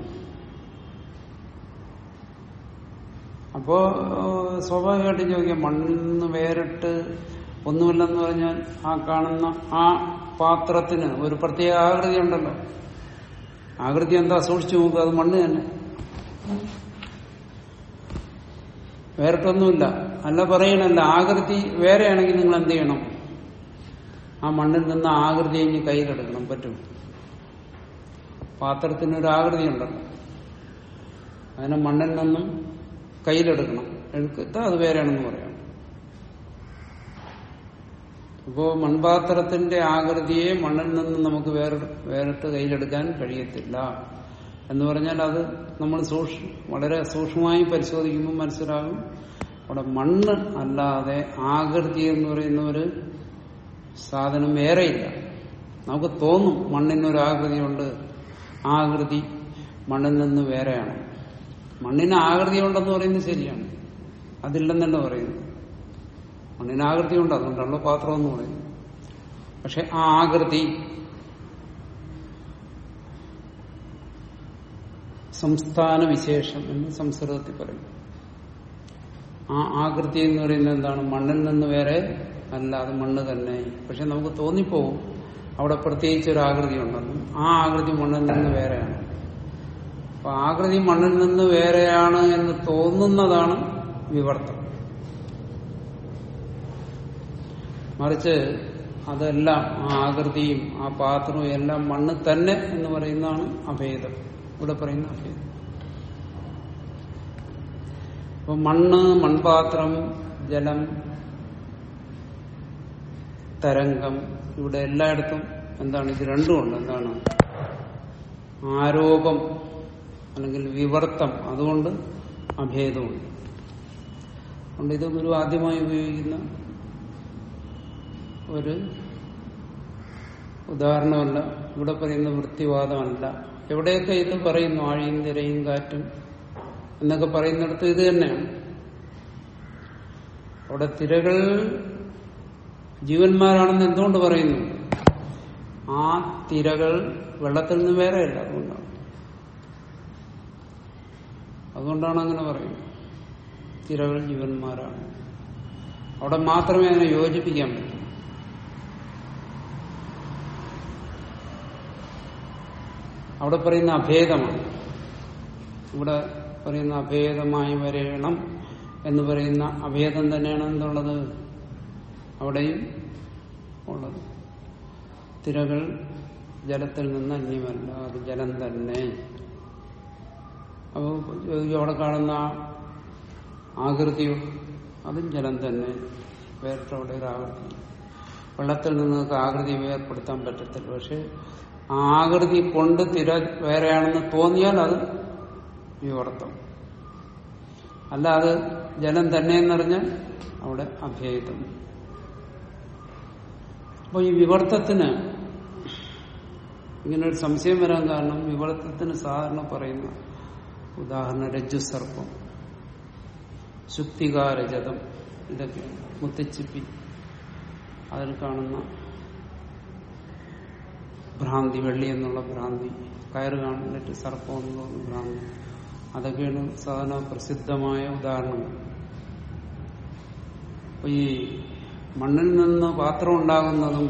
അപ്പോ ഏഹ്, സ്വാഭാവികമായിട്ടും ചോദിക്കാം മണ്ണിൽ നിന്ന് വേറിട്ട് ഒന്നുമില്ലെന്ന് പറഞ്ഞാൽ ആ കാണുന്ന ആ പാത്രത്തിന് ഒരു പ്രത്യേക ആകൃതി ഉണ്ടല്ലോ ആകൃതി എന്താ സൂക്ഷിച്ചു നോക്കുക അത് മണ്ണ് തന്നെ വേറിട്ടൊന്നുമില്ല അല്ല പറയണല്ല ആകൃതി വേറെയാണെങ്കിൽ നിങ്ങൾ എന്ത് ചെയ്യണം ആ മണ്ണിൽ നിന്ന് ആകൃതി ഇനി കയ്യിലെടുക്കണം പറ്റും പാത്രത്തിനൊരു ആകൃതി ഉണ്ടല്ലോ അതിനെ മണ്ണിൽ നിന്നും കയ്യിലെടുക്കണം എടുത്തിട്ട് അത് വേറെയാണെന്ന് പറയാം അപ്പോ മൺപാത്രത്തിന്റെ ആകൃതിയെ മണ്ണിൽ നിന്ന് നമുക്ക് വേറെ വേറിട്ട് കയ്യിലെടുക്കാൻ കഴിയത്തില്ല എന്ന് പറഞ്ഞാൽ അത് നമ്മൾ സൂക്ഷ വളരെ സൂക്ഷ്മമായി പരിശോധിക്കുമ്പോൾ മനസ്സിലാകും അവിടെ മണ്ണ് അല്ലാതെ ആകൃതി എന്ന് പറയുന്ന ഒരു സാധനം വേറെയില്ല നമുക്ക് തോന്നും മണ്ണിനൊരു ആകൃതിയുണ്ട് ആ ആകൃതി മണ്ണിൽ നിന്ന് വേറെയാണ് മണ്ണിന് ആകൃതി ഉണ്ടെന്ന് പറയുന്നത് ശരിയാണ് അതില്ലെന്നല്ല പറയുന്നു മണ്ണിന് ആകൃതി ഉണ്ട് അതുകൊണ്ടാണല്ലോ പാത്രം എന്ന് പറയുന്നത് പക്ഷെ ആ ആകൃതി സംസ്ഥാന വിശേഷം എന്ന് സംസ്കൃതത്തിൽ പറയും ആ ആകൃതി എന്ന് പറയുന്നത് എന്താണ് മണ്ണിൽ നിന്ന് വേറെ അല്ല അത് മണ്ണ് തന്നെ പക്ഷെ നമുക്ക് തോന്നിപ്പോവും അവിടെ പ്രത്യേകിച്ച് ഒരു ആകൃതി ഉണ്ടെന്നും ആ ആകൃതി മണ്ണിൽ നിന്ന് വേറെയാണ് അപ്പൊ ആകൃതി മണ്ണിൽ നിന്ന് വേറെയാണ് എന്ന് തോന്നുന്നതാണ് വിവർത്തം മറിച്ച് അതെല്ലാം ആ ആകൃതിയും ആ പാത്രവും എല്ലാം മണ്ണ് തന്നെ എന്ന് പറയുന്നതാണ് അഭേദം ഇവിടെ പറയുന്ന അഭേദം അപ്പൊ മണ്ണ് മൺപാത്രം ജലം തരംഗം ഇവിടെ എല്ലായിടത്തും എന്താണ് ഇത് രണ്ടും ഉണ്ട് എന്താണ് ആരോപം അല്ലെങ്കിൽ വിവർത്തം അതുകൊണ്ട് അഭേദമുണ്ട് അതുകൊണ്ട് ഇത് ഗുരു ആദ്യമായി ഉപയോഗിക്കുന്ന ഒരു ഉദാഹരണമല്ല ഇവിടെ പറയുന്ന വൃത്തിവാദമല്ല എവിടെയൊക്കെ ഇത് പറയുന്നു ആഴിയും തിരയും കാറ്റും എന്നൊക്കെ പറയുന്നിടത്ത് ഇത് തന്നെയാണ് അവിടെ തിരകൾ ജീവന്മാരാണെന്ന് എന്തുകൊണ്ട് പറയുന്നു ആ തിരകൾ വെള്ളത്തിൽ നിന്ന് വേറെയല്ല അതുകൊണ്ടാണ് അതുകൊണ്ടാണ് അങ്ങനെ പറയുന്നത് തിരകൾ ജീവന്മാരാണ് അവിടെ മാത്രമേ അതിനെ യോജിപ്പിക്കാൻ പറ്റൂ അവിടെ പറയുന്ന അഭേദമാണ് ഇവിടെ പറയുന്ന അഭേദമായി വരയണം എന്ന് പറയുന്ന അഭേദം തന്നെയാണ് എന്തുള്ളത് അവിടെയും ഉള്ളത് തിരകൾ ജലത്തിൽ നിന്ന് അന്യമല്ല അത് ജലം തന്നെ അപ്പോൾ അവിടെ കാണുന്ന ആകൃതിയോ അതും ജലം തന്നെ വേറിട്ടവിടെ ഒരു ആകൃതി വെള്ളത്തിൽ നിന്ന് നിങ്ങൾക്ക് ആകൃതി വേർപ്പെടുത്താൻ പറ്റത്തില്ല പക്ഷെ ആ ആകൃതി കൊണ്ട് തിര വേറെയാണെന്ന് തോന്നിയാൽ അത് വിവർത്തം അല്ല അത് ജലം തന്നെ എന്നറിഞ്ഞാൽ അവിടെ അഭേദം അപ്പൊ ഈ വിവർത്തത്തിന് ഇങ്ങനെ ഒരു സംശയം വരാൻ കാരണം വിവർത്തത്തിന് സാധാരണ പറയുന്ന ഉദാഹരണം രജ്ജുസർപ്പം ശുക്തികാരജതം ഇതൊക്കെ മുത്തച്ചിപ്പി അതിൽ കാണുന്ന ഭ്രാന്തി വെള്ളി എന്നുള്ള ഭ്രാന്തി കയറ് കാണിട്ട് സർപ്പം എന്നുള്ള ഭ്രാന്തി അതൊക്കെയാണ് സാധാരണ പ്രസിദ്ധമായ ഉദാഹരണങ്ങൾ അപ്പൊ ഈ മണ്ണിൽ നിന്ന് പാത്രം ഉണ്ടാകുന്നതും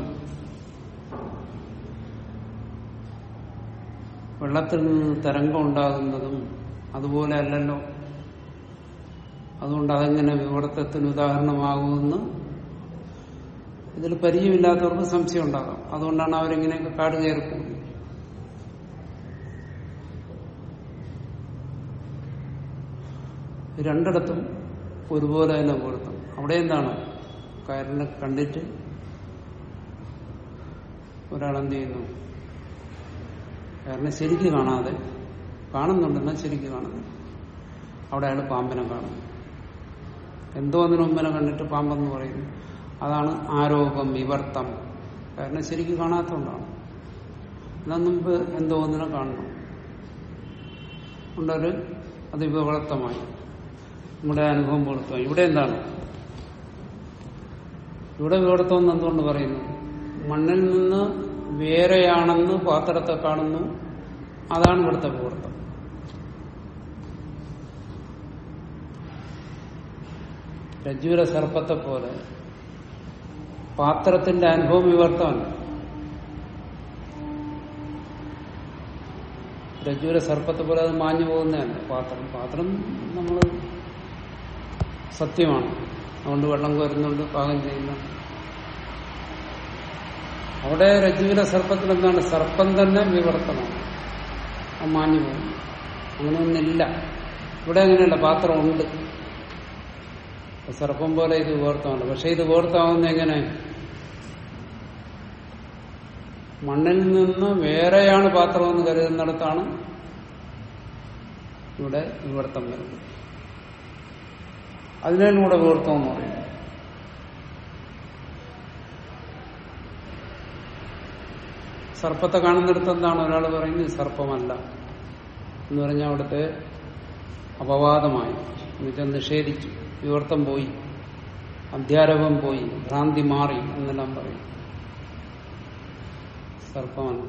വെള്ളത്തിൽ നിന്ന് തരംഗം ഉണ്ടാകുന്നതും അതുപോലെ അല്ലല്ലോ അതുകൊണ്ട് അതെങ്ങനെ വിവർത്തത്തിന് ഉദാഹരണമാകുമെന്ന് ഇതിൽ പരിചയമില്ലാത്തവർക്ക് സംശയം ഉണ്ടാകാം അതുകൊണ്ടാണ് അവരിങ്ങനെയൊക്കെ കാട് കയറിപ്പോകുന്നത് രണ്ടിടത്തും ഒരുപോലെ തന്നെ പൊരുത്തം അവിടെ എന്താണ് കയറിനെ കണ്ടിട്ട് ഒരാൾ എന്ത് ചെയ്യുന്നു കയറിനെ ശരിക്ക് കാണാതെ കാണുന്നുണ്ടെന്നാൽ ശരിക്ക് കാണുന്നില്ല അവിടെ അയാൾ പാമ്പിനെ കാണുന്നു എന്തോ അതിനു മുമ്പിനെ കണ്ടിട്ട് പാമ്പെന്ന് പറയുന്നു അതാണ് ആരോപം വിവർത്തം കാരണം ശരിക്കും കാണാത്തതുകൊണ്ടാണ് എന്നാൽ മുമ്പ് എന്തോ ഒന്നിനെ കാണണം കൊണ്ടൊരു അത് വിവർത്തമായി നമ്മുടെ അനുഭവം പുറത്തുമായി ഇവിടെ എന്താണ് ഇവിടെ വിവർത്തം എന്ന് എന്തുകൊണ്ട് പറയുന്നു മണ്ണിൽ നിന്ന് വേറെയാണെന്ന് പാത്രത്തെ കാണുന്നു അതാണ് ഇവിടുത്തെ വിവർത്തം രജ്ജുര സർപ്പത്തെ പോലെ പാത്രത്തിന്റെ അനുഭവം വിവർത്തമല്ല രജ്ജുര സർപ്പത്തെ പോലെ അത് മാഞ്ഞു പോകുന്നതല്ല പാത്രം പാത്രം നമ്മൾ സത്യമാണ് അതുകൊണ്ട് വെള്ളം കോരുന്നുണ്ട് പാകം ചെയ്യുന്നുണ്ട് അവിടെ രജ്ജുവിലെ സർപ്പത്തിൽ എന്താണ് സർപ്പം തന്നെ വിവർത്തമാണ് അത് മാഞ്ഞു പോകും അങ്ങനെയൊന്നില്ല ഇവിടെ അങ്ങനെയല്ല പാത്രം ഉണ്ട് സർപ്പം പോലെ ഇത് വിവർത്തമാണ് പക്ഷെ ഇത് വിവർത്തമാകുന്ന എങ്ങനെ മണ്ണിൽ നിന്ന് വേറെയാണ് പാത്രമെന്ന് കരുതുന്നിടത്താണ് ഇവിടെ വിവർത്തം വരുന്നത് അതിനാണ് ഇവിടെ വിവർത്തം എന്ന് പറയുന്നത് സർപ്പത്തെ കാണുന്നിടത്ത് എന്താണ് ഒരാൾ പറയുന്നത് സർപ്പമല്ല എന്ന് പറഞ്ഞാൽ അവിടുത്തെ അപവാദമായി എന്നുവെച്ചാൽ നിഷേധിച്ചു വിവർത്തം പോയി അധ്യാരോപം പോയി ഭ്രാന്തി മാറി എന്നെല്ലാം പറയും സർപ്പമല്ല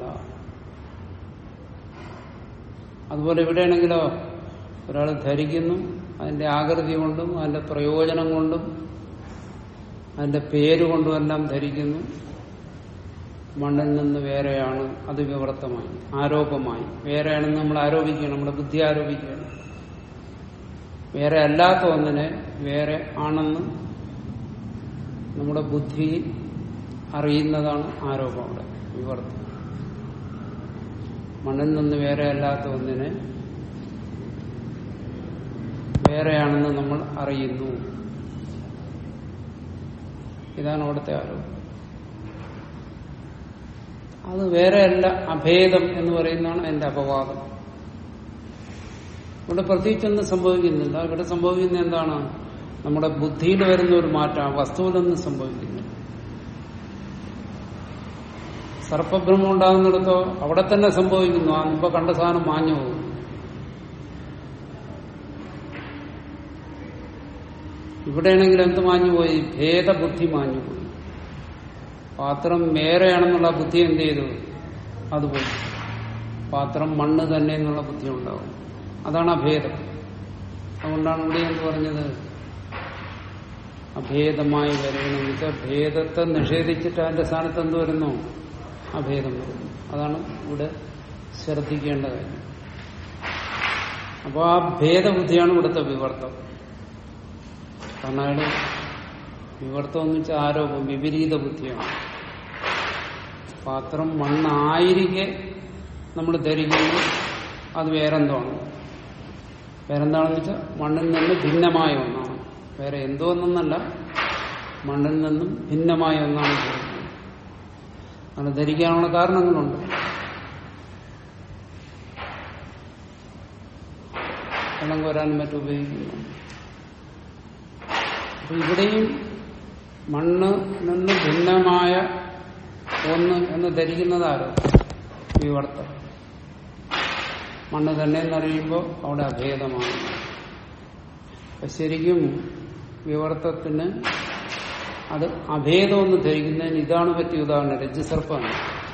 അതുപോലെ ഇവിടെയാണെങ്കിലോ ഒരാൾ ധരിക്കുന്നു അതിന്റെ ആകൃതി കൊണ്ടും അതിന്റെ പ്രയോജനം കൊണ്ടും അതിന്റെ പേര് കൊണ്ടുമെല്ലാം ധരിക്കുന്നു മണ്ണിൽ നിന്ന് വേറെയാണ് അത് വിവർത്തമായി ആരോപമായി വേറെയാണെന്ന് നമ്മൾ ആരോപിക്കുകയാണ് നമ്മുടെ ബുദ്ധി ആരോപിക്കുകയാണ് വേറെ അല്ലാത്ത ഒന്നിനെ വേറെ ആണെന്ന് നമ്മുടെ ബുദ്ധി അറിയുന്നതാണ് ആരോപം അവിടെ വിവർത്തം മണ്ണിൽ നിന്ന് വേറെ അല്ലാത്ത ഒന്നിനെ വേറെയാണെന്ന് നമ്മൾ അറിയുന്നു ഇതാണ് അവിടുത്തെ ആരോപം അത് വേറെയല്ല അഭേദം എന്ന് പറയുന്നതാണ് എന്റെ അപവാദം ഇവിടെ പ്രത്യേകിച്ചൊന്നും സംഭവിക്കുന്നില്ല ഇവിടെ സംഭവിക്കുന്ന എന്താണ് നമ്മുടെ ബുദ്ധിയിൽ വരുന്ന ഒരു മാറ്റം വസ്തുവിലൊന്നും സംഭവിക്കുന്നില്ല സർപ്പഭ്രമം ഉണ്ടാകുന്നിടത്തോ അവിടെ തന്നെ സംഭവിക്കുന്നു ആ മുമ്പ് കണ്ട സാധനം മാഞ്ഞു പോകും ഇവിടെയാണെങ്കിൽ എന്ത് മാഞ്ഞുപോയി ഭേദബുദ്ധി മാഞ്ഞുപോയി പാത്രം വേറെയാണെന്നുള്ള ബുദ്ധി എന്ത് ചെയ്തു അതുപോയി പാത്രം മണ്ണ് തന്നെ എന്നുള്ള ബുദ്ധി ഉണ്ടാവും അതാണ് അഭേദം അതുകൊണ്ടാണ് ഇവിടെ എന്ന് പറഞ്ഞത് അഭേദമായി വരണമെന്ന് വെച്ചാൽ ഭേദത്തെ നിഷേധിച്ചിട്ട് അതിന്റെ സ്ഥാനത്ത് എന്ത് വരുന്നു അഭേദം വരുന്നു അതാണ് ഇവിടെ ശ്രദ്ധിക്കേണ്ട കാര്യം അപ്പോൾ ആ ഭേദബുദ്ധിയാണ് ഇവിടുത്തെ വിവർത്തം കാരണം അയാള് വിവർത്തം എന്ന് വെച്ചാൽ ആരോപം വിപരീത ബുദ്ധിയാണ് പാത്രം മണ്ണായിരിക്കെ നമ്മൾ ധരിക്കുന്നു അത് വേറെന്തോണ് വേറെന്താണെന്ന് വെച്ചാൽ മണ്ണിൽ നിന്ന് ഭിന്നമായ ഒന്നാണ് വേറെ എന്തോ ഒന്നല്ല മണ്ണിൽ നിന്നും ഭിന്നമായ ഒന്നാണ് ധരിക്കുന്നത് അങ്ങനെ ധരിക്കാനുള്ള കാരണങ്ങളുണ്ട് വെള്ളം കോരാനും മറ്റും ഉപയോഗിക്കുന്നു അപ്പൊ ഇവിടെയും മണ്ണ് നിന്ന് ഭിന്നമായ ഒന്ന് എന്ന് ധരിക്കുന്നത് ആരോ വിവർത്തം മണ്ണ് തന്നെ എന്നറിയുമ്പോൾ അവിടെ അഭേദമാണ് അപ്പൊ ശരിക്കും വിവർത്തത്തിന് അത് അഭേദമെന്ന് ധരിക്കുന്നതിന് ഇതാണ് പറ്റിയ ഉദാഹരണം രജ്ജുസർപ്പമാണ്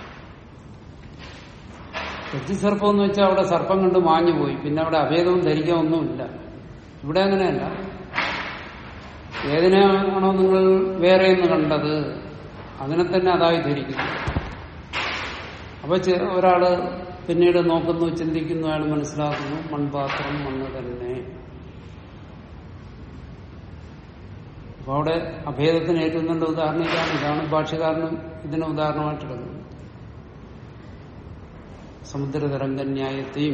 രജ്ജുസർപ്പം എന്ന് വെച്ചാൽ അവിടെ സർപ്പം കണ്ട് മാഞ്ഞു പോയി പിന്നെ അവിടെ അഭേദവും ധരിക്കാൻ ഒന്നുമില്ല ഇവിടെ അങ്ങനെയല്ല ഏതിനാണോ നിങ്ങൾ വേറെ എന്ന് കണ്ടത് അതിനെ തന്നെ അതായി ധരിക്കുന്നു അപ്പൊ ചെ- ഒരാള് പിന്നീട് നോക്കുന്നു ചിന്തിക്കുന്നു അയാൾ മനസ്സിലാക്കുന്നു മൺപാത്രം മണ്ണ് തന്നെ അപ്പൊ അവിടെ അഭേദത്തിന് ഏറ്റവും നല്ല ഉദാഹരണം ഇതാണ് ഇതാണ് ഭാഷ്യകാരനും ഇതിനെ ഉദാഹരണമായിട്ടെടുക്കുന്നത് സമുദ്രതരംഗന്യായത്തെയും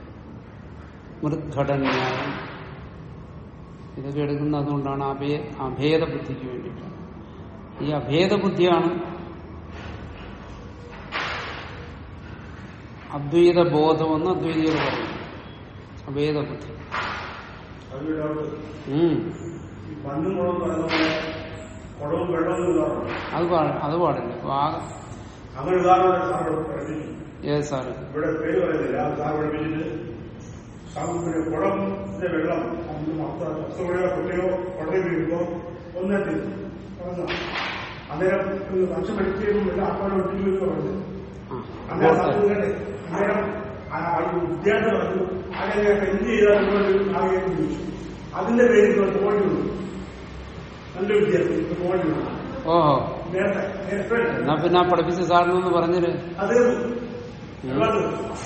മൃദ്ഘടന്യായം ഇതൊക്കെ എടുക്കുന്നത് അതുകൊണ്ടാണ് അഭേ അഭേദ ബുദ്ധിക്ക് വേണ്ടിയിട്ടാണ് ഈ അഭേദ ബുദ്ധിയാണ് അദ്വൈത ബോധമെന്ന് അദ്വൈതികൾ പറയുന്നു അഭേദ ബുദ്ധി അതൊരു ഡൗട്ട്. ഉം ഈ പണ്ടും കുളം പറയുന്ന പോലെ കുളവും വെള്ളവും ഉദാഹരണം അത് പാ- അത് പാടില്ല അപ്പൊ ആ അങ്ങനെ ഉദാഹരണം സാർ പഠിപ്പിച്ചു ഏത് സാറ് ഇവിടെ പേര് പറയുന്നില്ല അത് സാർ പഠിപ്പിച്ചിട്ട് സം- പിന്നെ കുളത്തിന്റെ വെള്ളം അസുഖയോ കുട്ടിയോ കുടയിൽ വീഴുമ്പോ ഒന്നെത്തി പറഞ്ഞ അന്നേരം ഭക്ഷണം പഠിക്കുകയും എല്ലാ ആൾക്കാരും ഒട്ടിച്ചു പറഞ്ഞു ആ അന്നേരം ബോധം. സാർ കേട്ടെ അന്നേരം ആ ഈ വിദ്യാർത്ഥി പറഞ്ഞു അങ്ങനെ എന്ത് ചെയ്താൽ നിങ്ങളൊരു ആകെ ചോദിച്ചു അതിന്റെ പേരിൽ തോണ്ടി വന്നു നല്ല വിദ്യാർത്ഥി തോണ്ടി വന്നു ഓഹോ നേരത്തെ നേരത്തെ എന്നാ പിന്നെ ആ പഠിപ്പിച്ച സാറിനൊന്ന് പറഞ്ഞിര് അത് ഒരുപാട്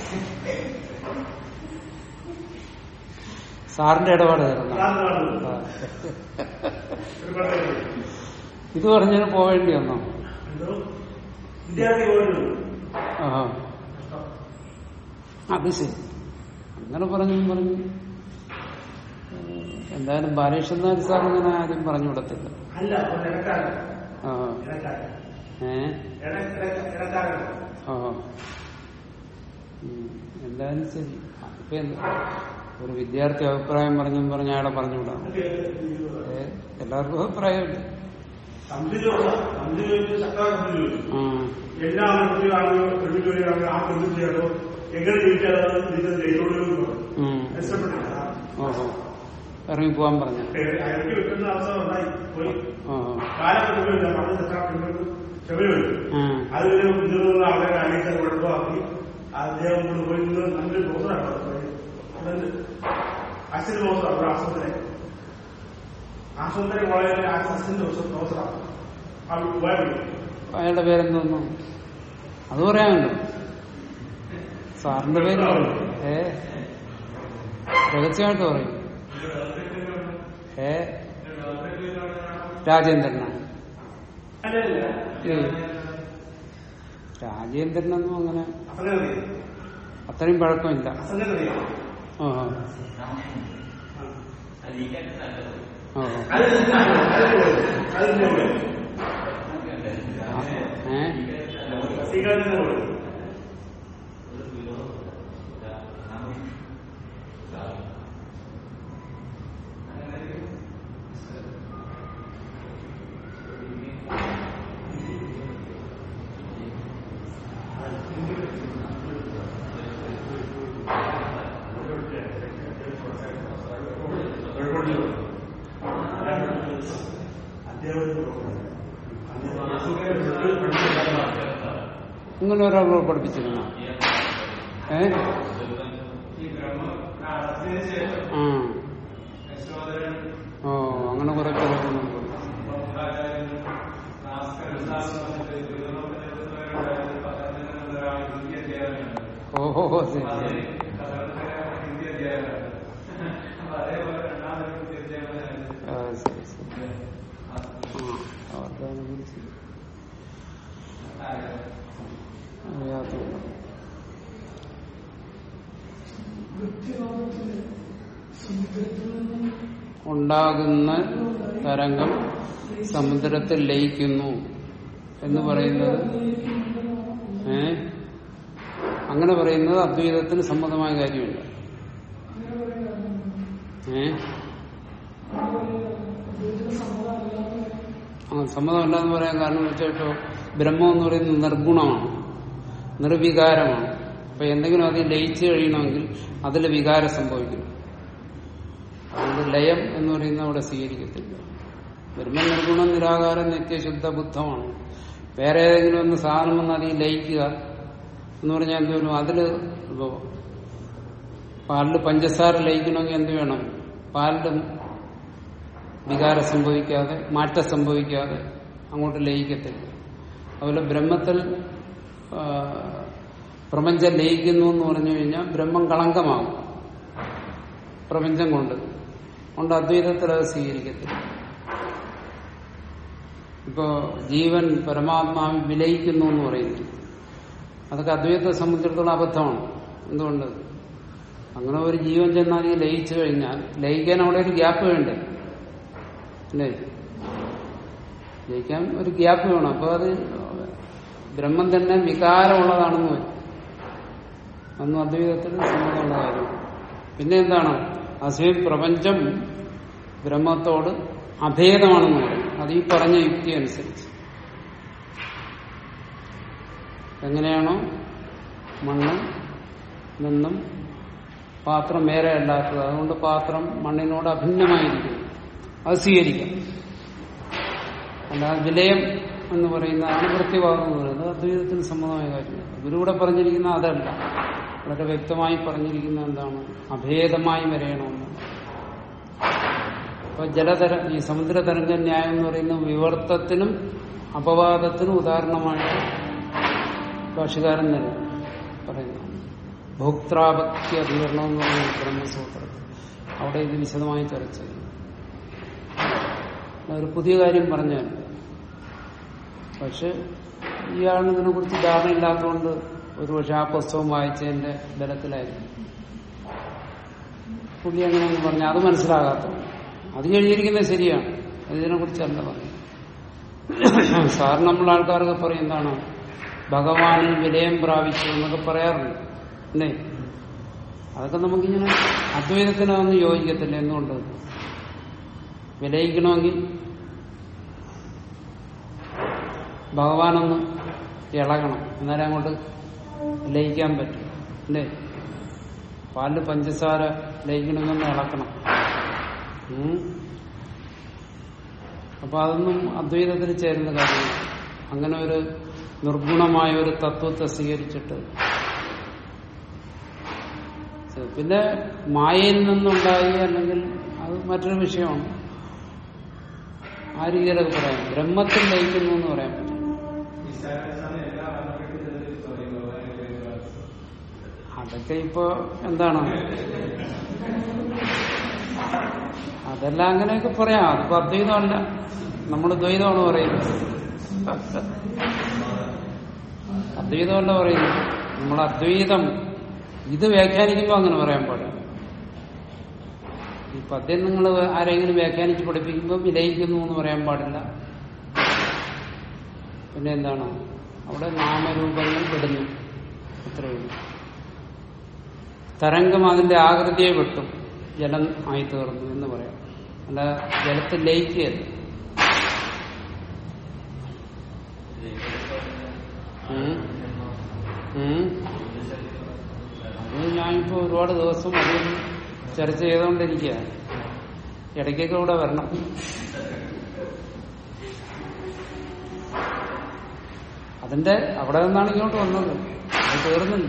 സാറിന്റെ ഇടപാട് തീർന്ന ഒരുപാട് ഒരുപാട് ഇത് പറഞ്ഞതിന് പോവേണ്ടി വന്നോ എന്തോ വിദ്യാർത്ഥി പോയിട്ട് ആഹാ അത് ശരി അങ്ങനെ പറഞ്ഞു പറഞ്ഞു ഏഹ്, എന്തായാലും ബാലകൃഷ്ണൻ നായർ സാർ ഇങ്ങനെ ആരും പറഞ്ഞു വിടത്തില്ല അല്ല ഒരു ഇടക്കാരൻ ആ ഇടക്കാരൻ ഏ ഇട- ഇട- ഇടക്കാരൻ ആ ഉം. എന്തായാലും ശരി ഇപ്പൊ എന്താ ഒരു വിദ്യാർത്ഥി അഭിപ്രായം പറഞ്ഞും പറഞ്ഞ അയാളെ പറഞ്ഞു വിടാം ഏ, എല്ലാവർക്കും അഭിപ്രായമില്ല സംശയിച്ചുള്ള സംശയിച്ചു ശക്തമായ സംശയിച്ചു ആ എല്ലാ കുട്ടികളാണെങ്കിലും ഒരുമിച്ച് വരികയാണെങ്കിൽ ആ പെണ്ണു ചെയ്യണോ എങ്ങനെ ചോദിച്ചാൽ നിങ്ങൾ ചെയ്തോളൂ ഉം. ഇഷ്ടപ്പെട്ടില്ല ഓഹോ ഇറങ്ങി പോവാൻ പറഞ്ഞ ഇറക്കി വെക്കുന്ന അവസ്ഥ ഉണ്ടായി പോയി ഓഹോ കാലഘട്ടമില്ല പണ്ട് തെറ്റാണെങ്കിൽ ക്ഷമയുണ്ട് ഉം. അതിന് മുതിർന്ന ആൾക്കാരെ അറിയിക്കാൻ കുഴപ്പമാക്കി അദ്ദേഹം കൊണ്ട് പോയി നിന്ന് നല്ലൊരു പ്രോത്സാഹനം അച്ഛന് പ്രോത്സാഹം ഒരു ആശ്രമത്തിലെ ആശ്രമത്തിലെ കോളേജിലെ അസിസ്റ്റന്റ് പ്രോത്സാഹം അവർ പോയാൽ അയാളുടെ പേരെന്തോന്നു അത് പറയാമല്ലോ സാറിന്റെ പേര് പറയും ഏ രഹസ്യമായിട്ട് പറയും ഏ രാജേന്ദ്രനാണ് ഏയ്. രാജേന്ദ്രനൊന്നും അങ്ങനെ അസംഗതി അത്രയും പഴക്കമില്ല അസംഗതിയാണ് ഓഹോ ഓഹോ അതിന്റെ പോലെ ഏ സ്വീകാര്യത്തിന്റെ പോലെ ഇങ്ങനെ ഒരാൾ പഠിപ്പിച്ചിരുന്ന ഏ ആ ഓ അങ്ങനെ കുറെ പേരൊക്കെ ഓഹോ ശരി ശരി ആ, ശരി ശരി ആ അവർക്ക് അതിനെക്കുറിച്ച് അറിയാത്തതുകൊണ്ട് ഉണ്ടാകുന്ന തരംഗം സമുദ്രത്തിൽ ലയിക്കുന്നു എന്ന് പറയുന്നത് ഏ അങ്ങനെ പറയുന്നത് അദ്വൈതത്തിന് സമ്മതമായ കാര്യമില്ല ഏ ആ സമ്മതമല്ല എന്ന് പറയാൻ കാരണം വെച്ചാൽ ഇപ്പോ ബ്രഹ്മം എന്ന് പറയുന്നത് നിർഗുണമാണ് നിർവികാരമാണ് അപ്പൊ എന്തെങ്കിലും അതിൽ ലയിച്ചു കഴിയണമെങ്കിൽ അതിൽ വികാരം സംഭവിക്കണം അതുകൊണ്ട് ലയം എന്ന് പറയുന്നത് അവിടെ സ്വീകരിക്കത്തില്ല ബ്രഹ്മ നിർഗുണം നിരാകാരം നിത്യശുദ്ധ ബുദ്ധമാണ് വേറെ ഏതെങ്കിലും ഒന്ന് സാധനം വന്ന് അതിൽ ലയിക്കുക എന്ന് പറഞ്ഞാൽ എന്ത് വരും അതില് ഇപ്പോ പാലില് പഞ്ചസാര ലയിക്കണമെങ്കിൽ എന്ത് വേണം പാലിലും വികാരം സംഭവിക്കാതെ മാറ്റം സംഭവിക്കാതെ അങ്ങോട്ട് ലയിക്കത്തില്ല അതുപോലെ ബ്രഹ്മത്തിൽ ആ, പ്രപഞ്ചം ലയിക്കുന്നു എന്ന് പറഞ്ഞു കഴിഞ്ഞാൽ ബ്രഹ്മം കളങ്കമാകും പ്രപഞ്ചം കൊണ്ട് അതുകൊണ്ട് അദ്വൈതത്തിൽ അത് സ്വീകരിക്കത്തില്ല ഇപ്പോ ജീവൻ പരമാത്മാവിൽ വിലയിക്കുന്നു എന്ന് പറയുന്നു അതൊക്കെ അദ്വൈതത്തെ സംബന്ധിച്ചിടത്തോളം അബദ്ധമാണ് എന്തുകൊണ്ട് അങ്ങനെ ഒരു ജീവൻ ചെന്നാൽ ഈ ലയിച്ചു കഴിഞ്ഞാൽ ലയിക്കാൻ അവിടെ ഒരു ഗ്യാപ്പ് വേണ്ടേ അല്ലേ ലയിക്കാൻ ഒരു ഗ്യാപ്പ് വേണം അപ്പൊ അത് ബ്രഹ്മം തന്നെ വികാരമുള്ളതാണെന്ന് വരും അന്ന് അദ്വൈതത്തിൽ സമ്മതമുള്ള കാര്യം പിന്നെ എന്താണ് അസ്വയം പ്രപഞ്ചം ബ്രഹ്മത്തോട് അഭേദമാണെന്ന് പറയും അത് ഈ പറഞ്ഞ യുക്തി അനുസരിച്ച് എങ്ങനെയാണോ മണ്ണ് നിന്നും പാത്രം വേറെ അല്ലാത്തത് അതുകൊണ്ട് പാത്രം മണ്ണിനോട് അഭിന്നമായിരിക്കും അത് സ്വീകരിക്കാം അല്ലാതെ വിലയം എന്ന് പറയുന്നതാണ് വൃത്തിവാദം എന്ന് പറയുന്നത് അദ്വൈതത്തിന് സമ്മതമായ കാര്യമാണ് ഗുരുവിടെ പറഞ്ഞിരിക്കുന്ന അതല്ല വളരെ വ്യക്തമായി പറഞ്ഞിരിക്കുന്ന എന്താണ് അഭേദമായി വരയണമെന്ന് അപ്പൊ ജലതര ഈ സമുദ്ര തരംഗ ന്യായം എന്ന് പറയുന്ന വിവർത്തത്തിനും അപവാദത്തിനും ഉദാഹരണമായിട്ട് ഭാഷകാരൻ തന്നെ പറയുന്നു ഭോക്താപത്യ അധികരണം എന്ന് പറയുന്ന ബ്രഹ്മസൂത്രത്തിൽ അവിടെ ഇത് വിശദമായി ചർച്ച ചെയ്യും ഒരു പുതിയ കാര്യം പറഞ്ഞാൽ പക്ഷെ ഇയാളിന് ഇതിനെ കുറിച്ച് ധാരണയില്ലാത്തതുകൊണ്ട് ഒരുപക്ഷെ ആ പുസ്തകം വായിച്ചതിന്റെ ബലത്തിലായിരിക്കും പുള്ളി അങ്ങനെയെന്ന് പറഞ്ഞാൽ അത് മനസ്സിലാകാത്തത് അത് കഴിഞ്ഞിരിക്കുന്നത് ശരിയാണ് ഇതിനെ കുറിച്ചല്ല പറഞ്ഞു സാർ നമ്മൾ ആൾക്കാർക്ക് പറയും എന്താണ് ഭഗവാനിൽ വിലയം പ്രാപിച്ചു എന്നൊക്കെ പറയാറുണ്ട് അല്ലേ അതൊക്കെ നമുക്കിങ്ങനെ അദ്വൈതത്തിനൊന്നും യോജിക്കത്തില്ല എന്തുകൊണ്ട് വിലയിക്കണമെങ്കിൽ ഭഗവാനൊന്ന് ഇളകണം എന്നാലേ അങ്ങോട്ട് ലയിക്കാൻ പറ്റും അല്ലേ പാലില് പഞ്ചസാര ലയിക്കണമെന്ന് ഇളക്കണം ഉം. അപ്പൊ അതൊന്നും അദ്വൈതത്തിൽ ചേരുന്ന കാര്യമില്ല അങ്ങനെ ഒരു നിർഗുണമായ ഒരു തത്വത്തെ സ്വീകരിച്ചിട്ട് പിന്നെ മായയിൽ നിന്നുണ്ടായി അല്ലെങ്കിൽ അത് മറ്റൊരു വിഷയമാണ് ആ രീതിയിലൊക്കെ പറയാം ബ്രഹ്മത്തിൽ ലയിക്കുന്നു എന്ന് പറയാൻ പറ്റും അതൊക്കെ ഇപ്പൊ എന്താണ് അതെല്ലാം അങ്ങനെയൊക്കെ പറയാം അതിപ്പോ അദ്വൈതമല്ല നമ്മൾ ദ്വൈതമാണ് പറയുന്നത് അദ്വൈതമല്ല പറയുന്നത് നമ്മൾ അദ്വൈതം ഇത് വ്യാഖ്യാനിക്കുമ്പോൾ അങ്ങനെ പറയാൻ പാടില്ല ഈ പദ്യം നിങ്ങൾ ആരെങ്കിലും വ്യാഖ്യാനിച്ച് പഠിപ്പിക്കുമ്പോൾ വിലയിക്കുന്നു എന്ന് പറയാൻ പാടില്ല പിന്നെ എന്താണ് അവിടെ നാമരൂപങ്ങൾ വിടുന്നു അത്രയേ ഉള്ളൂ തരംഗം അതിന്റെ ആകൃതിയെ വെട്ടും ജലം ആയി തീർന്നു എന്ന് പറയാം അല്ല ജലത്തിൽ ലയിക്കുകയല്ല ഉം. ഉം. അത് ഞാനിപ്പോ ഒരുപാട് ദിവസം അത് ചർച്ച ചെയ്തുകൊണ്ടിരിക്കുക ഇടയ്ക്കൊക്കെ ഇവിടെ വരണം അതിന്റെ അവിടെ നിന്നാണ് ഇങ്ങോട്ട് വന്നത് അത് തീർന്നില്ല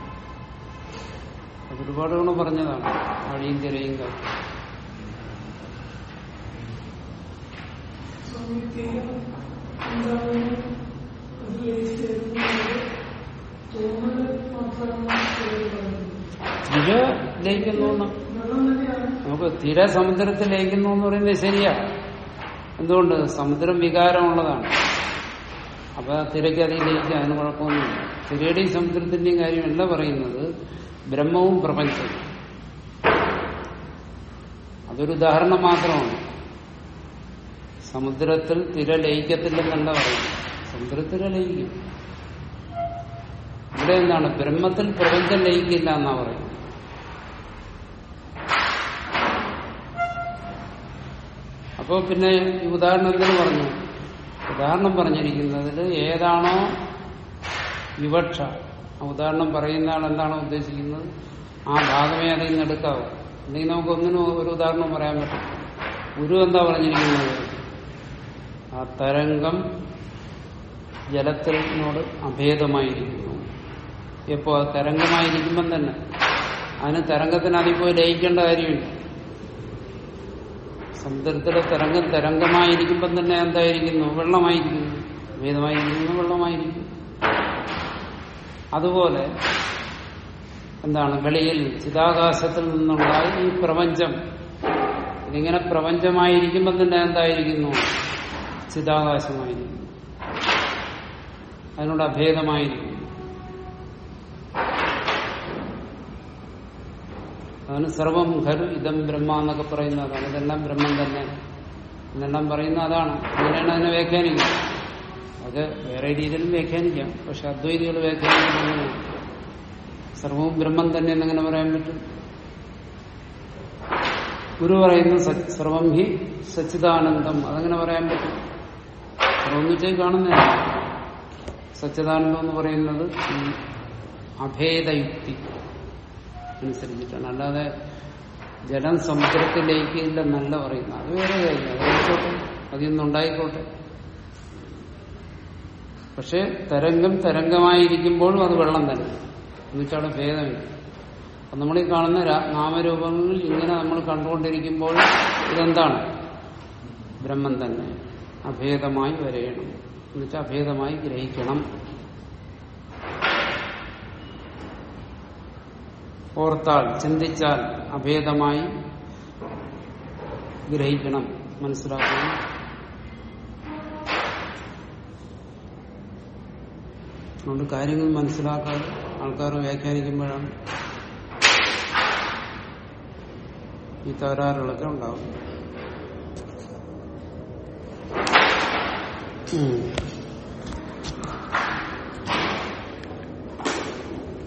അത് ഒരുപാട് തവണ പറഞ്ഞതാണ് വഴിയും തിരയും കാര്യം തിര ലയിക്കുന്നു എന്ന് നമുക്ക് തിര സമുദ്രത്തിൽ ലയിക്കുന്നു എന്ന് പറയുന്നത് ശരിയാ എന്തുകൊണ്ട് സമുദ്രം വികാരമുള്ളതാണ് അപ്പൊ ആ തിരയ്ക്ക് അതിൽ ലയിക്കുക അതിന് കുഴപ്പമൊന്നുമില്ല തിരയുടെയും സമുദ്രത്തിന്റെയും കാര്യമല്ല പറയുന്നത് ബ്രഹ്മവും പ്രപഞ്ചവും അതൊരു ഉദാഹരണം മാത്രമാണ് സമുദ്രത്തിൽ തിര ലയിക്കത്തില്ലെന്നല്ല പറയുന്നത് സമുദ്രത്തിര ലയിക്കും ഇവിടെ എന്താണ് ബ്രഹ്മത്തിൽ പ്രപഞ്ചം ലയിക്കില്ല എന്നാ പറയുന്നത് അപ്പോ പിന്നെ ഈ ഉദാഹരണം എന്തിനു പറഞ്ഞു ഉദാഹരണം പറഞ്ഞിരിക്കുന്നതിൽ ഏതാണോ വിവക്ഷ ആ ഉദാഹരണം പറയുന്ന ആൾ എന്താണോ ഉദ്ദേശിക്കുന്നത് ആ ഭാഗമേ അതിൽ നിന്ന് എടുക്കാവൂ അല്ലെങ്കിൽ നമുക്ക് ഒന്നിനും ഒരു ഉദാഹരണം പറയാൻ പറ്റും ഗുരു എന്താ പറഞ്ഞിരിക്കുന്നത് ആ തരംഗം ജലത്തിനോട് അഭേദമായിരിക്കുന്നു എപ്പോ അത് തരംഗമായിരിക്കുമ്പം തന്നെ അതിന് തരംഗത്തിന് അതിൽ പോയി ലയിക്കേണ്ട കാര്യമില്ല സമുദ്രത്തിലെ തരംഗം തരംഗമായിരിക്കുമ്പം തന്നെ എന്തായിരിക്കുന്നു വെള്ളമായിരിക്കുന്നു ഭേദമായിരിക്കുന്നു വെള്ളമായിരിക്കും അതുപോലെ എന്താണ് വെളിയിൽ ചിതാകാശത്തിൽ നിന്നുണ്ടായ ഈ പ്രപഞ്ചം ഇതിങ്ങനെ പ്രപഞ്ചമായിരിക്കുമ്പം തന്നെ എന്തായിരിക്കുന്നു ചിതാകാശമായിരിക്കുന്നു അതിനോട് അഭേദമായിരിക്കുന്നു അതാണ് സർവം ഖരു ഇതം ബ്രഹ്മ എന്നൊക്കെ പറയുന്നതാണ് ഇതെല്ലാം ബ്രഹ്മം തന്നെ എന്നെല്ലാം പറയുന്ന അതാണ് അങ്ങനെയാണ് അതിനെ വ്യാഖ്യാനിക്കുന്നത് അത് വേറെ രീതിയിലും വ്യാഖ്യാനിക്കാം പക്ഷെ അദ്വൈതികൾ വ്യാഖ്യാനിക്കുന്നത് സർവവും ബ്രഹ്മം തന്നെ എന്നെങ്ങനെ പറയാൻ പറ്റും ഗുരു പറയുന്നു സ- സർവം ഹി സച്ചിദാനന്ദം അതങ്ങനെ പറയാൻ പറ്റും സർവം എന്ന് വെച്ചാൽ കാണുന്നില്ല സച്ചിദാനന്ദം എന്ന് പറയുന്നത് ഈ അഭേദയുക്തി അനുസരിച്ചിട്ടാണ് അല്ലാതെ ജലം സമുദ്രത്തിലേക്ക് ഇല്ലെന്നല്ല പറയുന്നത് അത് വേറെ കാര്യം അത് ആയിക്കോട്ടെ അതിൽ നിന്നുണ്ടായിക്കോട്ടെ പക്ഷെ തരംഗം തരംഗമായിരിക്കുമ്പോഴും അത് വെള്ളം തന്നെ എന്നുവെച്ചാൽ അവിടെ ഭേദമില്ല അപ്പൊ നമ്മൾ ഈ കാണുന്ന രാ- നാമരൂപങ്ങളിൽ ഇങ്ങനെ നമ്മൾ കണ്ടുകൊണ്ടിരിക്കുമ്പോൾ ഇതെന്താണ് ബ്രഹ്മം തന്നെ അഭേദമായി വരയണം എന്നുവെച്ചാൽ അഭേദമായി ഗ്രഹിക്കണം ഓർത്താൽ ചിന്തിച്ചാൽ അഭേദമായി ഗ്രഹിക്കണം മനസ്സിലാക്കണം അതുകൊണ്ട് കാര്യങ്ങൾ മനസ്സിലാക്കാതെ ആൾക്കാർ വ്യാഖ്യാനിക്കുമ്പോഴാണ് ഈ തകരാറുകളൊക്കെ ഉണ്ടാവും ഉം.